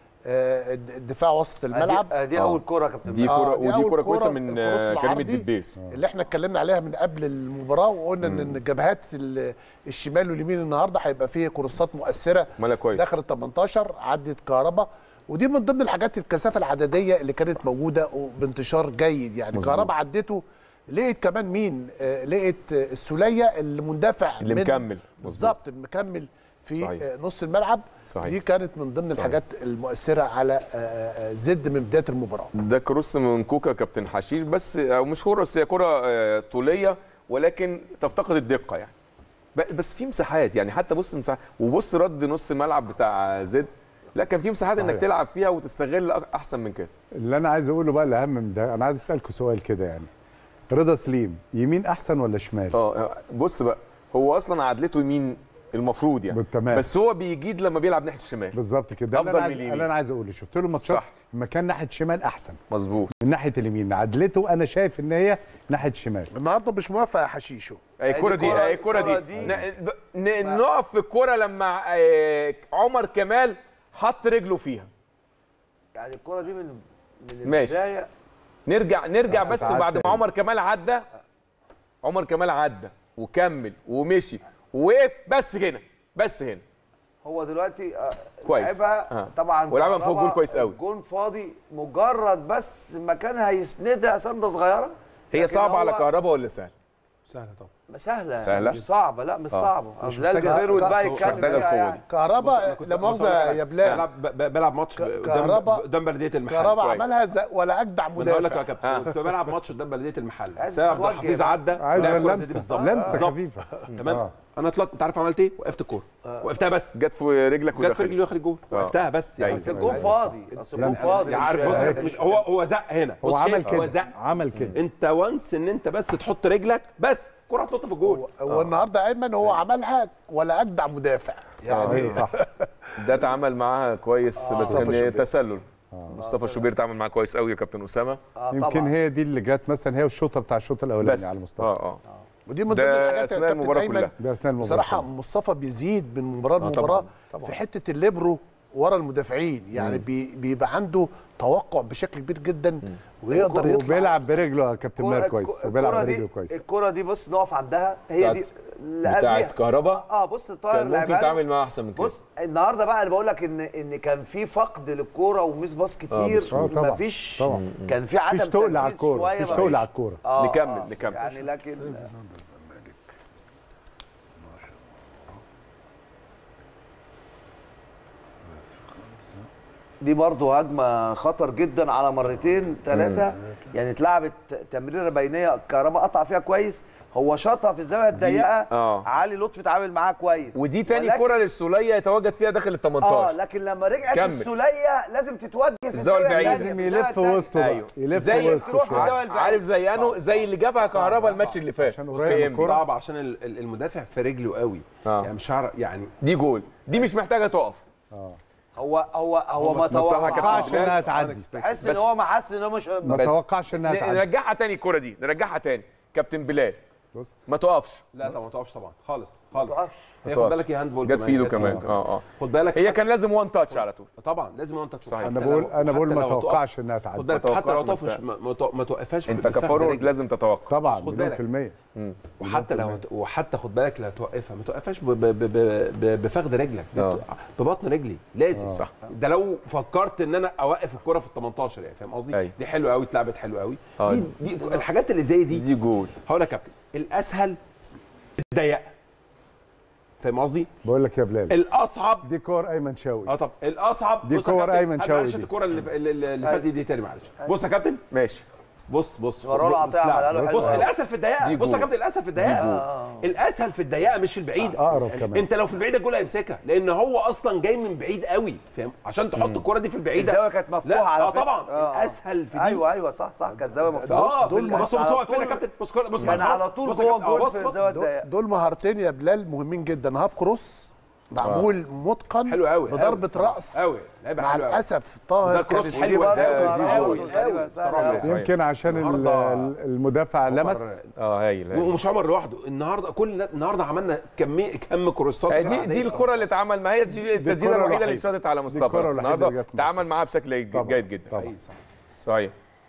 الدفاع وسط الملعب دي, دي اول كره يا كابتن دي آه، كره دي ودي أول كره كويسه كرة من الكروس آه، كريم العرضي. الدبيس اللي احنا اتكلمنا عليها من قبل المباراه وقلنا ان إن الجبهات ال- الشمال واليمين النهارده هيبقى فيه كروسات مؤثره مالها كويس داخل ال 18 عدت كهربا ودي من ضمن الحاجات الكثافه العدديه اللي كانت موجوده وبانتشار جيد يعني مظبوط. كهربا عدته لقيت كمان مين آه، لقيت آه، السوليه اللي مندفع اللي من- مكمل. بالظبط مكمل في صحيح. آه، نص الملعب صحيح. دي كانت من ضمن صحيح. الحاجات المؤثره على آه، آه، زد من بدايه المباراه ده كروس من كوكا كابتن حشيش بس او مش كروس هي كره آه، طوليه ولكن تفتقد الدقه يعني ب- بس في مساحات يعني حتى بص مساحات وبص رد نص الملعب بتاع زد لا كان في مساحات انك صحيح. تلعب فيها وتستغل أك- احسن من كده اللي انا عايز اقوله بقى الاهم من ده انا عايز اسالكم سؤال كده يعني رضا سليم يمين احسن ولا شمال؟ اه بص بقى هو اصلا عدلته يمين المفروض يعني تمام. بس هو بيجيد لما بيلعب ناحيه الشمال بالظبط كده ده اللي أفضل انا من عايز, اليمين. اللي انا عايز اقوله شفت له ماتشات صح. لما كان ناحيه شمال احسن مظبوط من ناحيه اليمين عدلته انا شايف ان هي ناحيه شمال النهارده مش موافق يا حشيشو اي الكره دي اي الكره دي, دي- ن- ب- ن- نقف في الكره لما آه، عمر كمال حط رجله فيها يعني الكره دي من من ماشي. البدايه نرجع نرجع بس تعال بعد ما تاني. عمر كمال عدى عمر كمال عدى وكمل ومشي ووقف بس هنا بس هنا هو دلوقتي آه، كويس. لعبها آه. طبعا ولعبها من فوق كهربا جون كويس قوي. الجون فاضي مجرد بس مكان هيسندها سنده صغيره هي لكن صعبه على هو- كهربا ولا سهل سهله طبعا سهله سهلة؟ مش صعبه لا مش آه. صعبه مش لا محتاجة- الجزير والباقي مش يتكلم محتاجة فيها القوة يعني. دي. كهربا كنت- لا بص أقول لك مؤاخذه حاجة. يا بلال بلعب ب- بلعب ماتش قدام كهربا- قدام بلديه المحل كهربا كويس. عملها ز- ولا اجدع ما انا هقول لك يا مدافع كابتن كنت بلعب ماتش قدام بلديه المحل عايز سيد عبد تتوجه الحفيظ بس. عدى عايز لعب كرة زي دي لمسه بالظبط لمسه بالظبط. خفيفه تمام آه. انا طلعت انت عارف عملت ايه وقفت الكوره وقفتها بس جت في رجلك جت في ودخلت. رجلي واخد الجول آه. وقفتها بس يعني أيوة. اصل الجون فاضي اصل الجون فاضي يا مش- عارف بص مش- مش- هو هو زق هنا هو بص عمل شايف؟ هو كده زق عمل كده انت وانس ان انت بس تحط رجلك بس كرة هتنط في الجول هو النهارده ايمن هو عملها ولا اجدع مدافع يعني صح ده اتعامل معاها كويس بس مصطفى كان شوبير. تسلل مصطفى شوبير اتعامل معاه كويس قوي يا كابتن اسامه آه يمكن طبعا هي دي اللي جت مثلا هي والشوطه بتاع الشوط بس الاولاني على مصطفى اه اه ودي من ضمن ده الحاجات يا اثناء كابتن المباراه ايمن كلها ده اثناء المباراه بصراحه مصطفى بيزيد من مباراه طبعاً، لمباراه طبعاً. في حته الليبرو ورا المدافعين يعني بي بيبقى عنده توقع بشكل كبير جدا ويقدر يطلع وبيلعب برجله يا كابتن ماهر الكرة- كويس الكرة وبيلعب دي- برجله كويس الكرة دي بص نقف عندها هي دي اللي بتاعت قبليها. كهربا اه بص طاهر كان ممكن لعبها له. تعمل معاه احسن من كده بص النهارده بقى انا بقول لك ان ان كان في فقد للكوره وميس باص كتير آه، طبعاً، مفيش طبعاً. كان في عدم مفيش تقل على تركيز الكوره شوية، مفيش مفيش. تقل على الكوره آه نكمل- آه نكمل. يعني لكن دي برضه هجمه خطر جدا على مرتين ثلاثه يعني اتلعبت تمريره بينيه كهرباء قطع فيها كويس هو شاطها في الزاويه الضيقه آه. علي لطفي اتعامل معاها كويس ودي تاني ولكن- كره للسوليه يتواجد فيها داخل ال 18 اه لكن لما رجعت كمل. السوليه لازم تتوجه في الزاوية البعيدة. التانية، لازم في الزاوية يلف التانية. وسطه بقى ايوه يلف زي وسطه تروح في شوية. الزاوية البعيدة. عارف زي انه زي اللي جابها كهربا الماتش اللي فات عشان قريب من فهمت الكرة. صعب عشان ال- ال- المدافع في رجله قوي آه. يعني مش هعرف يعني دي جول دي مش محتاجه تقف هو هو هو ما بصراحة ما كابتن توقعش بلال، انها تعدي تحس ان بس- هو ما حس ان هو مش ما بس- توقعش انها ن- تعدي نرجعها تاني الكره دي نرجعها تاني كابتن بلال بص. ما تقفش لا طبعا ما تقفش طبعا خالص خالص تقفش. هي ما خد تقفش. بالك هي هاند بول جت في ايده جت كمان فيه. اه اه خد بالك هي كان لازم وان تاتش على طول طبعا لازم انت صحيح. انا بقول انا بقول ما توقعش انها خد تعدي بالك ما حتى لو توقعش تقفش ما ما- ما تو- ما توقفهاش انت بفخد كفورورد رجلك. لازم تتوقع طبعا خد مليون بالك. في المية وحتى لو وحتى خد بالك لا توقفها ما توقفهاش ب- ب- ب- ب- بفخد رجلك آه. ببطن رجلي لازم صح. ده لو فكرت ان انا اوقف الكره في ال 18 يعني فاهم قصدي أيوة. دي حلوه قوي اتلعبت حلوه قوي آه. دي, دي الحاجات اللي زي دي دي جول هقول لك يا كابتن الاسهل الضيقه فاهم قصدي بقول لك يا بلال الاصعب دي كور ايمن شاوي اه طب الاصعب دي بص يا كور كابتن، أيمن هات شوقي معلش دي. الكوره اللي اللي اللي فاتت دي تاني معلش بص يا كابتن ماشي بص بص مروان بص- عطية لا، عملها له بص حلوة أوي. الاسهل في الضيقه دي بص يا جول. كابتن الاسهل في الضيقه الاسهل في الضيقه مش في البعيده اقرب كمان انت لو في البعيده الجول هيمسكها لان هو اصلا جاي من بعيد قوي فاهم عشان تحط الكره دي في البعيده الزاويه كانت لا مفتوحه على اه فكرة. طبعا آه. الاسهل في دي ايوه ايوه صح صح كانت زاويه مفتوحه اه دول دول بص بص على هو فين يا طول- كابتن بص كرة- بص يعني خلاص. على طول بص يا جوه كابتن. آه، الجول بص- في بص. الزاويه دول, الضيقه دول مهارتين يا بلال مهمين جدا هاف كروس معمول متقن حلو قوي بضربه راس قوي لعيبه مع حلوه قوي الاسف طاهر ده كروس كانت حلو دي برضه- ده دي قوي برضه تقريبا سهلة أوي. صحيح. يمكن عشان ال- النهاردة ال- المدافع لمس اه هايل هايل. ومش عمر لوحده النهارده كل النهارده عملنا كميه كم كروسات آه، دي دي الكره اللي اتعامل معاها هي دي التسديده الكرة الوحيده اللي الوحيدة. اتشاطت على دي مصطفى الكرة بس الوحيدة اللي النهارده جت مصطفى. تعامل معاها بشكل طبعاً. جيد جدا طبعا صحيح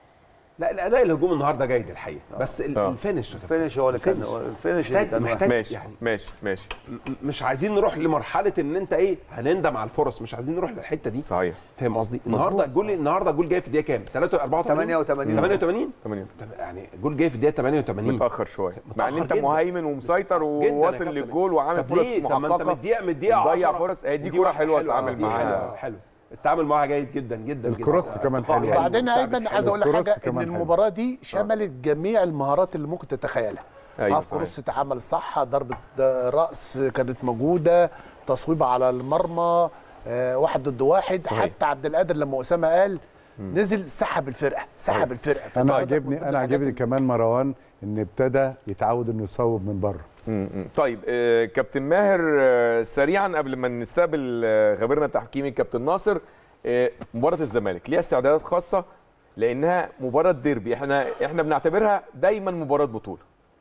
لا الاداء الهجومي النهارده جيد الحقيقه بس ال- آه. الفينش يا كابتن. الفينش هو اللي كان الفينش. الفينش اللي محتاج كان محتاج ماشي يعني ماشي ماشي م- مش عايزين نروح لمرحله ان انت ايه هندم على الفرص مش عايزين نروح للحته دي صحيح فاهم قصدي النهارده الجول النهارده الجول جاي في الدقيقه كام 3 84 88. 88 8 طب يعني الجول جاي في الدقيقه 88 متاخر شويه مع ان متأخر انت جداً. مهيمن ومسيطر جداً يا وواصل كابتن. للجول وعامل طب فرص ليه؟ طب ما انت محققه مديها مديها مضيع 10. فرص هي دي دي كوره واحدة حلوه حلوة، تتعامل دي معاها حلوة، حلو التعامل معاها جيد جدا جدا الكروس جدا. كمان ارتقاء حلو. حلو، وبعدين لعب ايمن حلو. عايز اقول لك الكروس حاجه ان كمان حلو. المباراه دي شملت جميع المهارات اللي ممكن تتخيلها أيوة هاف صحيح. كروس اتعمل صح ضربه راس كانت موجوده تصويبه على المرمى آه، واحد ضد واحد صحيح. حتى عبد القادر لما اسامه قال نزل سحب الفرقه سحب الفرقه انا فده عجبني من ضمن انا الحاجات عجبني اللي- كمان مروان ان ابتدى يتعود انه يصوب من بره م- م. طيب آه، كابتن ماهر آه، سريعا قبل ما نستقبل آه، خبيرنا التحكيمي كابتن ناصر آه، مباراه الزمالك ليها استعدادات خاصه لانها مباراه ديربي احنا احنا بنعتبرها دايما مباراه بطوله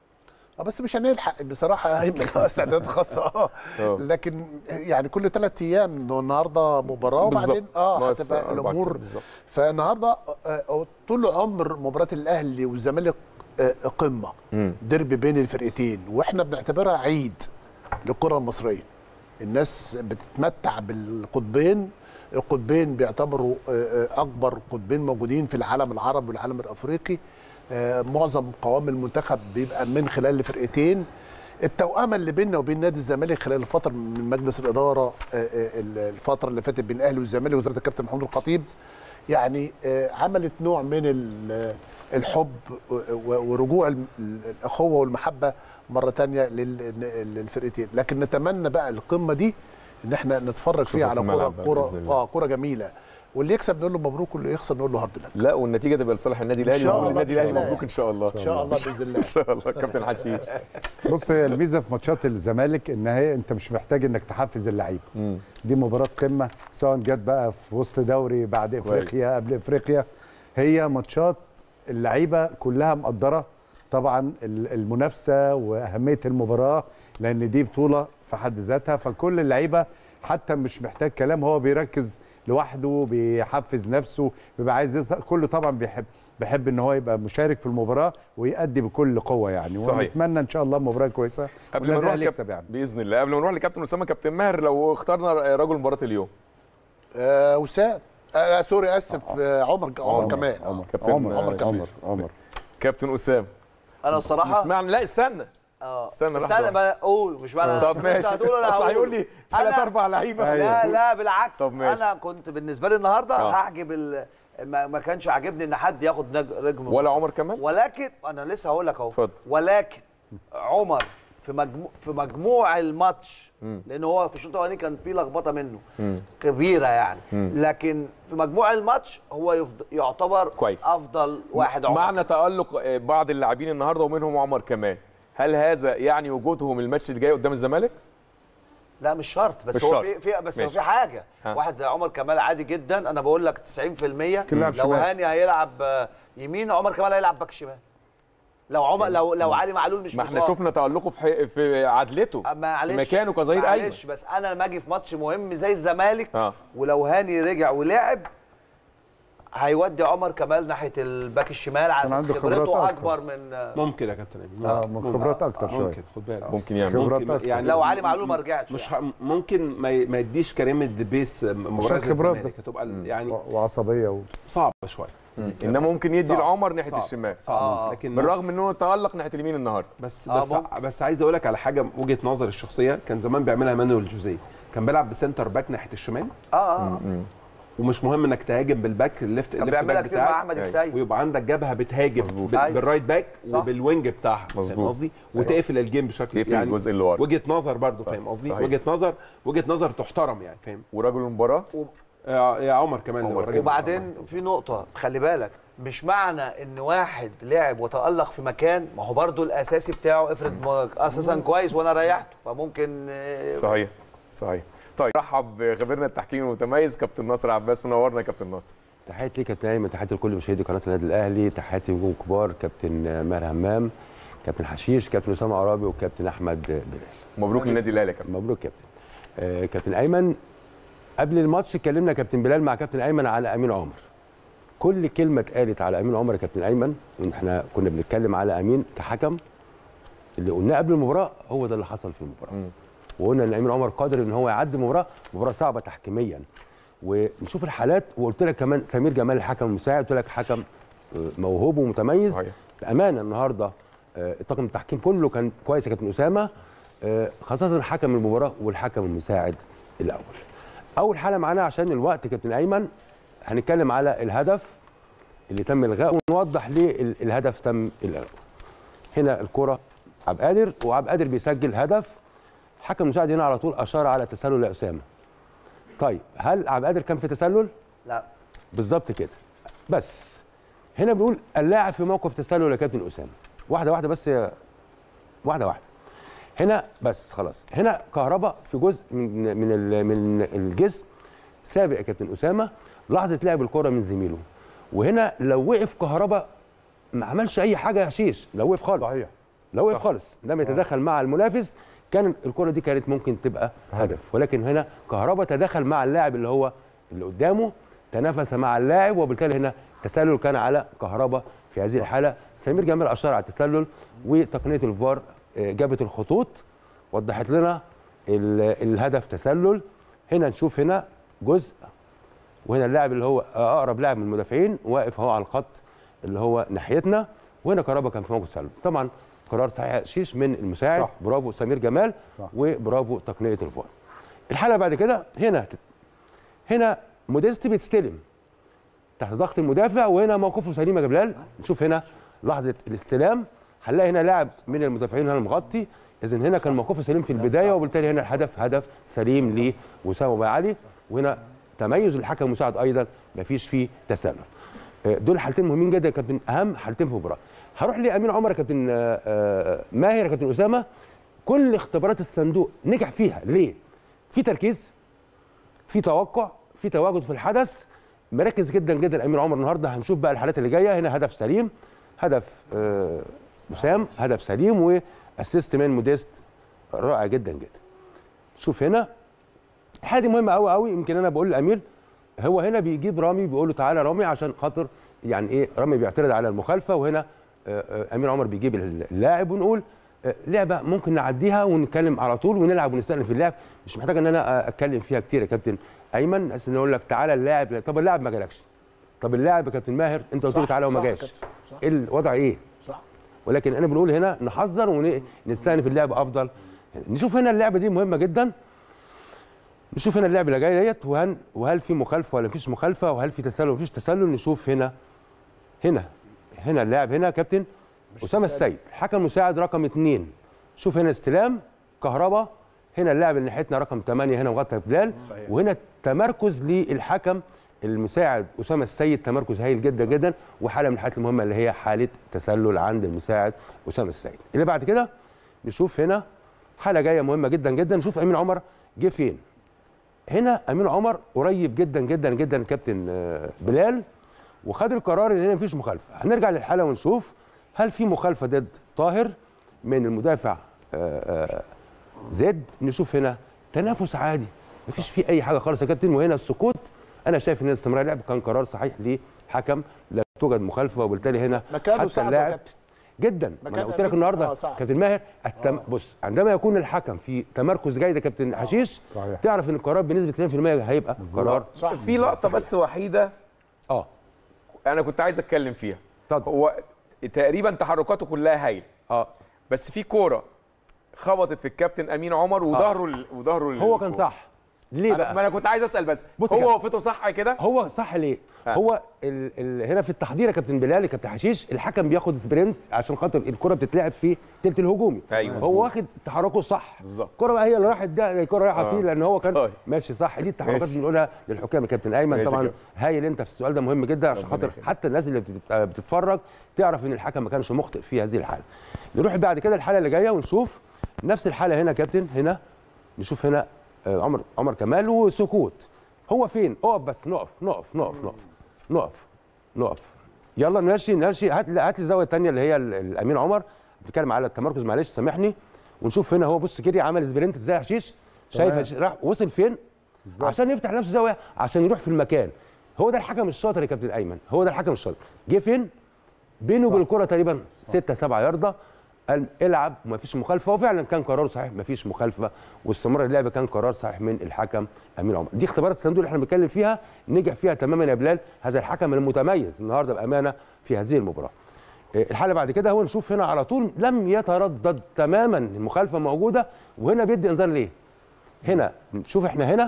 اه بس مش هنلحق بصراحه ايمن استعداد خاصه اه آه. لكن يعني كل ثلاث ايام إنه النهارده مباراه بالظبط. وبعدين اه ناقص هتبقى أربع أيام الامور بالظبط. فالنهارده آه، آه، طول عمر مباراه الاهلي والزمالك آه، قمه مم. ديربي بين الفرقتين واحنا بنعتبرها عيد للكره المصريه الناس بتتمتع بالقطبين القطبين بيعتبروا آه، آه، اكبر قطبين موجودين في العالم العربي والعالم الافريقي آه، معظم قوام المنتخب بيبقى من خلال الفرقتين التوأمة اللي بيننا وبين نادي الزمالك خلال الفترة من مجلس الإدارة آه، آه، الفترة اللي فاتت بين الأهلي والزمالك وزارة الكابتن محمود الخطيب يعني آه، عملت نوع من ال- الحب و- و- ورجوع الم- الأخوة والمحبة مرة تانية لل- للفرقتين لكن نتمنى بقى القمة دي ان احنا نتفرج فيها في على كرة الملعب بقى كرة بإذن الله. اه كرة جميلة واللي يكسب نقول له مبروك واللي يخسر نقول له هارد لك لا والنتيجه تبقى لصالح النادي الاهلي شاء ونقول الله النادي الاهلي بإذن الله. مبروك ان شاء الله ان شاء الله باذن الله ان شاء الله كابتن حشيش بص هي الميزه في ماتشات الزمالك ان هي انت مش محتاج انك تحفز اللعيبه مم. دي مباراه قمه سواء جت بقى في وسط دوري بعد افريقيا قبل افريقيا هي ماتشات اللعيبه كلها مقدره طبعا ال- المنافسه واهميه المباراه لان دي بطوله في حد ذاتها فكل اللعيبه حتى مش محتاج كلام هو بيركز لوحده بيحفز نفسه بيبقى عايز يظهر كله طبعا بيحب بيحب ان هو يبقى مشارك في المباراه ويأدي بكل قوه يعني صحيح. ونتمنى ان شاء الله مباراه كويسه قبل ما والنادي نروح الأهلي كاب... يكسب يعني باذن الله قبل ما نروح لكابتن اسامه كابتن ماهر لو اخترنا رجل مباراه اليوم آه وسام آه سوري اسف آه عمر عمر كمان عمر كابتن عمر عمر عمر عمر, عمر. كابتن اسامه انا مش الصراحه معنى لا استنى اه استنى لحظة استنى واحدة. ما قول مش معنى طب ماشي اصل هيقول لي ثلاث اربع لعيبه لا لا بالعكس طب ماشي. انا كنت بالنسبه لي النهارده آه. هحجب ال... ما, ما كانش عاجبني ان حد ياخد نج- رجم ولا عمر كمال ولكن انا لسه هقول لك اهو اتفضل. ولكن عمر في مجموع في مجموع الماتش لان هو في الشوط الاولاني كان في لخبطه منه كبيره يعني لكن في مجموع الماتش هو يفض... يعتبر كويس. افضل واحد عمر معنى تالق آه، بعض اللاعبين النهارده ومنهم عمر كمال هل هذا يعني وجودهم الماتش اللي جاي قدام الزمالك لا مش شرط بس مش هو شرط. في, في بس هو ماشي. في حاجه ها. واحد زي عمر كمال عادي جدا انا بقول لك 90% لاعب لو شمال. هاني هيلعب آه، يمين عمر كمال هيلعب باك شمال لو عمر لو لو علي معلول مش ما احنا مصاب. شفنا تالقه في حي... في عدلته آه، معلش مكانه كظهير ايمن معلش بس انا لما اجي في ماتش مهم زي الزمالك اه ولو هاني رجع ولعب هيودي عمر كمال ناحيه الباك الشمال على عشان اساس عنده خبرات خبرته أكتر. اكبر من آه، ممكن يا كابتن ايمن اه من خبرات اكتر شويه ممكن خد بالك ممكن يعمل خبرات ممكن أكتر. يعني لو علي معلول ما رجعش مش ح... ممكن ما, ي... ما يديش كريم الدبيس مباراه عشان زي خبرات الزمالك بس. هتبقى ال- يعني و- وعصبيه و... صعبه شويه انما ممكن يدي صعب. لعمر ناحيه صعب. الشمال صعب آه. لكن بالرغم انه تالق ناحيه اليمين النهارده بس آه، بس ممكن. بس عايز اقول لك على حاجه وجهه نظري الشخصيه كان زمان بيعملها مانويل جوزيه كان بيلعب بسنتر باك ناحيه الشمال اه اه ومش مهم انك تهاجم بالباك الليفت كان الليفت بيعملها باك كتير مع بتاعك احمد أيوة. السيد ويبقى عندك جبهه بتهاجم بال- أيوة. بالرايت باك صح. وبالوينج بتاعها فاهم مظبوط. قصدي وتقفل الجيم بشكل يقفل الجزء اللي ورا. وجهه نظر برضه فاهم قصدي صحيح. وجهه نظر وجهه نظر تحترم يعني فاهم ورجل المباراه يا يا عمر كمان عمر اللي كمان. وبعدين في نقطة خلي بالك مش معنى ان واحد لعب وتألق في مكان ما هو برضو الاساسي بتاعه افرض ما- اساسا كويس وانا ريحته فممكن آه، صحيح صحيح طيب رحب بخبيرنا التحكيم المتميز كابتن ناصر عباس منورنا يا كابتن ناصر تحياتي ليك يا كابتن ايمن تحياتي لكل مشاهدي قناه النادي الاهلي تحياتي نجوم كبار كابتن ماهر همام كابتن حشيش كابتن اسامه عرابي وكابتن احمد بلال مبروك للنادي الاهلي يا كابتن مبروك كابتن آه كابتن ايمن قبل الماتش اتكلمنا كابتن بلال مع كابتن ايمن على امين عمر كل كلمه اتقالت على امين عمر يا كابتن ايمن وان احنا كنا بنتكلم على امين كحكم اللي قلناه قبل المباراه هو ده اللي حصل في المباراه وقلنا ان امين عمر قادر ان هو يعدي مباراه مباراه صعبه تحكيميا ونشوف الحالات وقلت لك كمان سمير جمال الحكم المساعد قلت لك حكم آه، موهوب ومتميز صحيح. بامانه النهارده آه، الطاقم التحكيم كله كان كويس يا كابتن اسامه آه، خاصه حكم المباراه والحكم المساعد الاول اول حاله معانا عشان الوقت كابتن ايمن هنتكلم على الهدف اللي تم الغائه ونوضح ليه ال- الهدف تم الغائه هنا الكره عبد القادر وعبد القادر بيسجل هدف حكم المساعد هنا على طول اشار على تسلل لاسامه طيب هل عبد القادر كان في تسلل لا بالظبط كده بس هنا بنقول اللاعب في موقف تسلل يا كابتن اسامه واحده واحده بس يا واحده واحده هنا بس خلاص هنا كهرباء في جزء من من ال- من الجسم سابق يا كابتن اسامه لحظه لعب الكره من زميله وهنا لو وقف كهرباء ما عملش اي حاجه يا حشيش لو وقف خالص صحيح. لو وقف خالص لم يتدخل مع المنافس كان الكره دي كانت ممكن تبقى هدف ولكن هنا كهرباء تدخل مع اللاعب اللي هو اللي قدامه تنافس مع اللاعب وبالتالي هنا التسلل كان على كهرباء في هذه الحاله سمير جمال اشار على التسلل وتقنيه الفار آه، جابت الخطوط وضحت لنا ال- الهدف تسلل هنا نشوف هنا جزء وهنا اللاعب اللي هو اقرب لاعب من المدافعين واقف اهو على الخط اللي هو ناحيتنا وهنا كهربا كان في موقف تسلل طبعا قرار صحيح شيش من المساعد صح. برافو سمير جمال صح. وبرافو تقنيه الفار الحاله بعد كده هنا هت- هنا موديستي بتستلم تحت ضغط المدافع وهنا موقفه سليم يا جبلال نشوف هنا لحظه الاستلام هنلاقي هنا لاعب من المدافعين هنا مغطي اذا هنا كان موقفه سليم في البدايه وبالتالي هنا الهدف هدف سليم لوسام ابو علي وهنا تميز الحكم المساعد ايضا مفيش فيه تسلل آه، دول حالتين مهمين جدا يا كابتن اهم حالتين في المباراه هروح لامين عمر يا كابتن آه، آه، ماهر يا كابتن اسامه كل اختبارات الصندوق نجح فيها ليه في تركيز في توقع في تواجد في الحدث مركز جدا جدا امين عمر النهارده هنشوف بقى الحالات اللي جايه هنا هدف سليم هدف آه، وسام هدف سليم واسيست من موديست رائع جدا جدا شوف هنا الحاله دي مهمه قوي قوي يمكن انا بقول لامير هو هنا بيجيب رامي بيقول له تعالى رامي عشان خاطر يعني ايه رامي بيعترض على المخالفه وهنا آه، آه، امير عمر بيجيب اللاعب ونقول آه، لعبه ممكن نعديها ونتكلم على طول ونلعب ونستأنف اللعب مش محتاج ان انا آه، اتكلم فيها كتير يا كابتن ايمن بس ان اقول لك تعالى اللاعب طب اللاعب ما جالكش طب اللاعب يا كابتن ماهر انت قلت له صح، تعالى وما صح يا جاش كابتن، صح. ايه الوضع ايه صح ولكن انا بنقول هنا نحذر ونستأنف اللعب افضل نشوف هنا اللعبه دي مهمه جدا نشوف هنا اللعبه اللي جايه ديت وهل وهل في مخالفه ولا مفيش مخالفه وهل في تسلل ولا مفيش تسلل نشوف هنا هنا هنا اللاعب هنا كابتن اسامه السيد الحكم المساعد رقم اثنين شوف هنا استلام كهربا هنا اللاعب اللي ناحيتنا رقم 8 هنا مغطى بلال صحيح. وهنا تمركز للحكم المساعد اسامه السيد تمركز هايل جدا جدا وحاله من الحالات المهمه اللي هي حاله تسلل عند المساعد اسامه السيد اللي بعد كده نشوف هنا حاله جايه مهمه جدا جدا نشوف امين عمر جه فين هنا امين عمر قريب جدا جدا جدا كابتن آه، بلال وخد القرار ان هنا مفيش مخالفه هنرجع للحاله ونشوف هل في مخالفه ضد طاهر من المدافع آه، آه، زد نشوف هنا تنافس عادي مفيش فيه اي حاجه خالص يا كابتن وهنا السكوت انا شايف ان استمرار اللعب كان قرار صحيح لحكم لا توجد مخالفه وبالتالي هنا مكانه حتى صعب يا اللاعب كابتن. جدا ما انا مكان قلت لك أمين- النهارده آه، صعب. كابتن ماهر التم... بص عندما يكون الحكم في تمركز جيد يا كابتن حشيش صحيح. تعرف ان القرار بنسبه 90% هيبقى قرار في لقطه بس وحيده اه انا كنت عايز اتكلم فيها اتفضل هو تقريبا تحركاته كلها هايل اه بس في كوره خبطت في الكابتن امين عمر وظهره ال- وظهره ال- هو كان الكورة. صح ليه أنا- بقى ما انا كنت عايز اسال بس بص يا هو كابتن. وقفته صح كده هو صح ليه؟ آه. هو ال ال هنا في التحضير يا كابتن بلال يا كابتن حشيش الحكم بياخد سبرنت عشان خاطر الكره بتتلعب في الثلث الهجومي أيوة. هو واخد تحركه صح بالظبط. الكره بقى هي اللي راحت ده الكره رايحه آه. فيه لان هو كان طيب. ماشي صح دي التحركات ماشي. اللي بنقولها للحكام يا كابتن ايمن ماشي طبعا كده. هايل انت في السؤال ده مهم جدا عشان خاطر حتى الناس اللي بتت- بتتفرج تعرف ان الحكم ما كانش مخطئ في هذه الحاله نروح بعد كده الحاله اللي جايه ونشوف نفس الحاله هنا يا كابتن هنا نشوف هنا آه، عمر عمر كمال وسكوت هو فين اقف بس نقف نقف نقف نقف نقف نقف يلا نمشي نمشي هات لي هات لي الزاويه الثانيه اللي هي ال- الامين عمر بنتكلم على التمركز معلش سامحني ونشوف هنا هو بص كده عمل سبرنت ازاي يا حشيش شايف تمام. يا شيش- راح وصل فين عشان يفتح نفسه زاويه عشان يروح في المكان هو ده الحكم الشاطر يا كابتن ايمن هو ده الحكم الشاطر جه فين بينه وبين الكره تقريبا 6 7 يارده قال العب وما فيش مخالفه وفعلا كان قرار صحيح ما فيش مخالفه واستمرار اللعب كان قرار صحيح من الحكم امين عمر دي اختبارات الصندوق اللي احنا بنتكلم فيها نجح فيها تماما يا بلال هذا الحكم المتميز النهارده بامانه في هذه المباراه إيه، الحاله بعد كده هو نشوف هنا على طول لم يتردد تماما المخالفه موجوده وهنا بيدي انذار ليه هنا شوف احنا هنا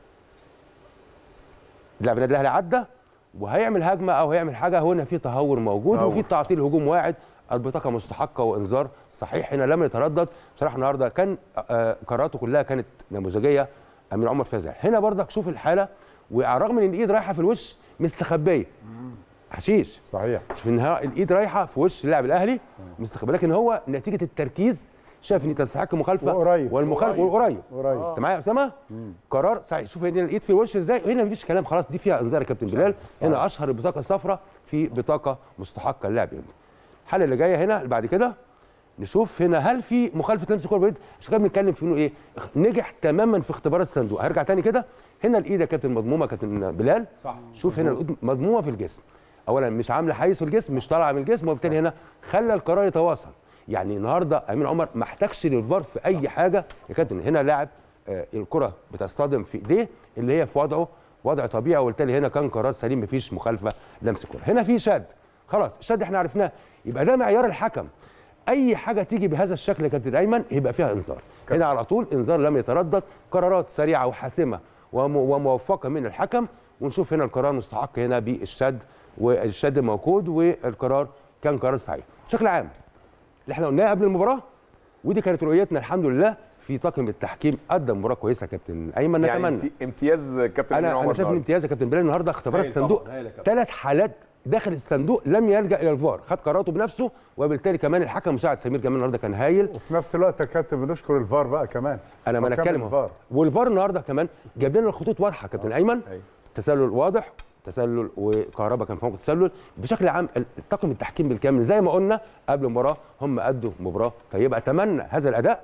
لاعب النادي الاهلي عدى وهيعمل هجمه او هيعمل حاجه هنا في تهور موجود تهور. وفي تعطيل هجوم واعد البطاقه مستحقه وانذار صحيح هنا لم يتردد بصراحه النهارده كان آه، قراراته كلها كانت نموذجيه امين عمر فازع هنا برضك شوف الحاله وعلى الرغم ان الايد رايحه في الوش مستخبيه حشيش صحيح شوف ان ها- الايد رايحه في وش اللاعب الاهلي مستخبيه لكن هو نتيجه التركيز شاف ان تستحق مخالفه وقريب. والمخالفه وقريب قريب انت معايا يا اسامه قرار صحيح شوف هنا الايد في الوش ازاي هنا مفيش كلام خلاص دي فيها انذار يا كابتن بلال هنا اشهر البطاقه الصفراء في بطاقه مستحقه للاعب يمين الحاله اللي جايه هنا اللي بعد كده نشوف هنا هل في مخالفه لمس الكره باليد عشان كده بنتكلم في انه ايه نجح تماما في اختبارات الصندوق هرجع تاني كده هنا الايد يا كابتن مضمومه يا كابتن بلال صح شوف هنا الايد مضمومه في الجسم اولا مش عامله حيز في الجسم مش طالعه من الجسم وبالتالي هنا خلى القرار يتواصل يعني النهارده امين عمر ما احتاجش للفار في اي حاجه يا كابتن هنا لاعب آه، الكره بتصطدم في ايديه اللي هي في وضعه وضع طبيعي وبالتالي هنا كان قرار سليم مفيش مخالفه لمس الكره هنا في شد خلاص الشد احنا عرفناه يبقى ده معيار الحكم اي حاجه تيجي بهذا الشكل يا كابتن ايمن يبقى فيها انذار هنا على طول انذار لم يتردد قرارات سريعه وحاسمه وم- وموفقه من الحكم ونشوف هنا القرار مستحق هنا بالشد والشد موجود والقرار كان قرار صحيح بشكل عام اللي احنا قلناه قبل المباراه ودي كانت رؤيتنا الحمد لله في طاقم التحكيم ادى مباراه كويسه يا كابتن ايمن يعني نتمنى امت- امتياز كابتن امين انا عمر انا شايف النهاردة. الامتياز يا كابتن بلال النهارده اختبارات هايل طبعاً، الصندوق هايل يا كابتن. ثلاث حالات داخل الصندوق لم يلجا الى الفار خد قراراته بنفسه وبالتالي كمان الحكم المساعد سمير جمال النهارده كان هايل وفي نفس الوقت يا كابتن بنشكر الفار بقى كمان انا ما انا حكام اتكلم أهو. الفار والفار النهارده كمان جاب لنا الخطوط واضحه كابتن ايمن أيوة. تسلل واضح تسلل وكهرباء كان في موقف تسلل بشكل عام الطاقم التحكيم بالكامل زي ما قلنا قبل المباراه هم ادوا مباراه طيبه اتمنى هذا الاداء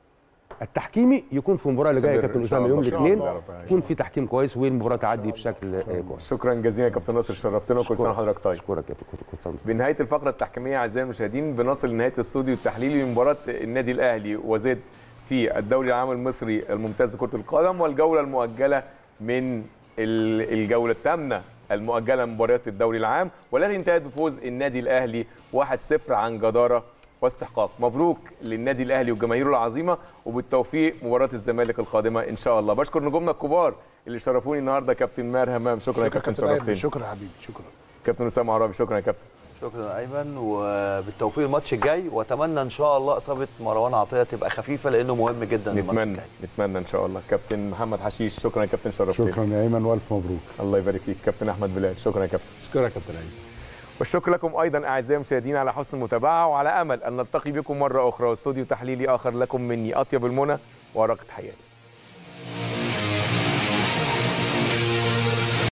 التحكيمي يكون في المباراه اللي جايه يا يستمر كابتن إن شاء اسامه يوم الله. إن شاء الاثنين الله رب العالمين. يكون في تحكيم كويس والمباراه تعدي بشكل آه، كويس شكرا جزيلا يا كابتن ناصر شرفتنا وكل سنه وحضرتك طيب اشكرك يا كابتن كنت سنة. بنهايه الفقره التحكيميه اعزائي المشاهدين بنصل لنهايه الاستوديو التحليلي لمباراه النادي الاهلي وزد في الدوري العام المصري الممتاز لكره القدم والجوله المؤجله من ال- الجوله الثامنه المؤجله من مباريات الدوري العام والتي انتهت بفوز النادي الاهلي 1-0 عن جداره واستحقاق مبروك للنادي الاهلي وجماهيره العظيمه وبالتوفيق مباراه الزمالك القادمه ان شاء الله بشكر نجومنا الكبار اللي شرفوني النهارده كابتن ماهر همام شكرا يا كابتن أيمن، شرفتني شكرا يا حبيبي شكرا كابتن اسامه عرابي شكرا يا كابتن شكرا ايمن وبالتوفيق الماتش الجاي واتمنى ان شاء الله اصابه مروان عطيه تبقى خفيفه لانه مهم جدا الماتش نتمنى الجاي نتمنى ان شاء الله كابتن محمد حشيش شكرا يا كابتن شرفتني شكرا يا ايمن والف مبروك الله يبارك فيك كابتن احمد بلال شكرا يا كابتن شكرا يا كابتن ايمن والشكر لكم ايضا اعزائي المشاهدين على حسن المتابعه وعلى امل ان نلتقي بكم مره اخرى واستوديو تحليلي اخر لكم مني اطيب المنى ورقه حياتي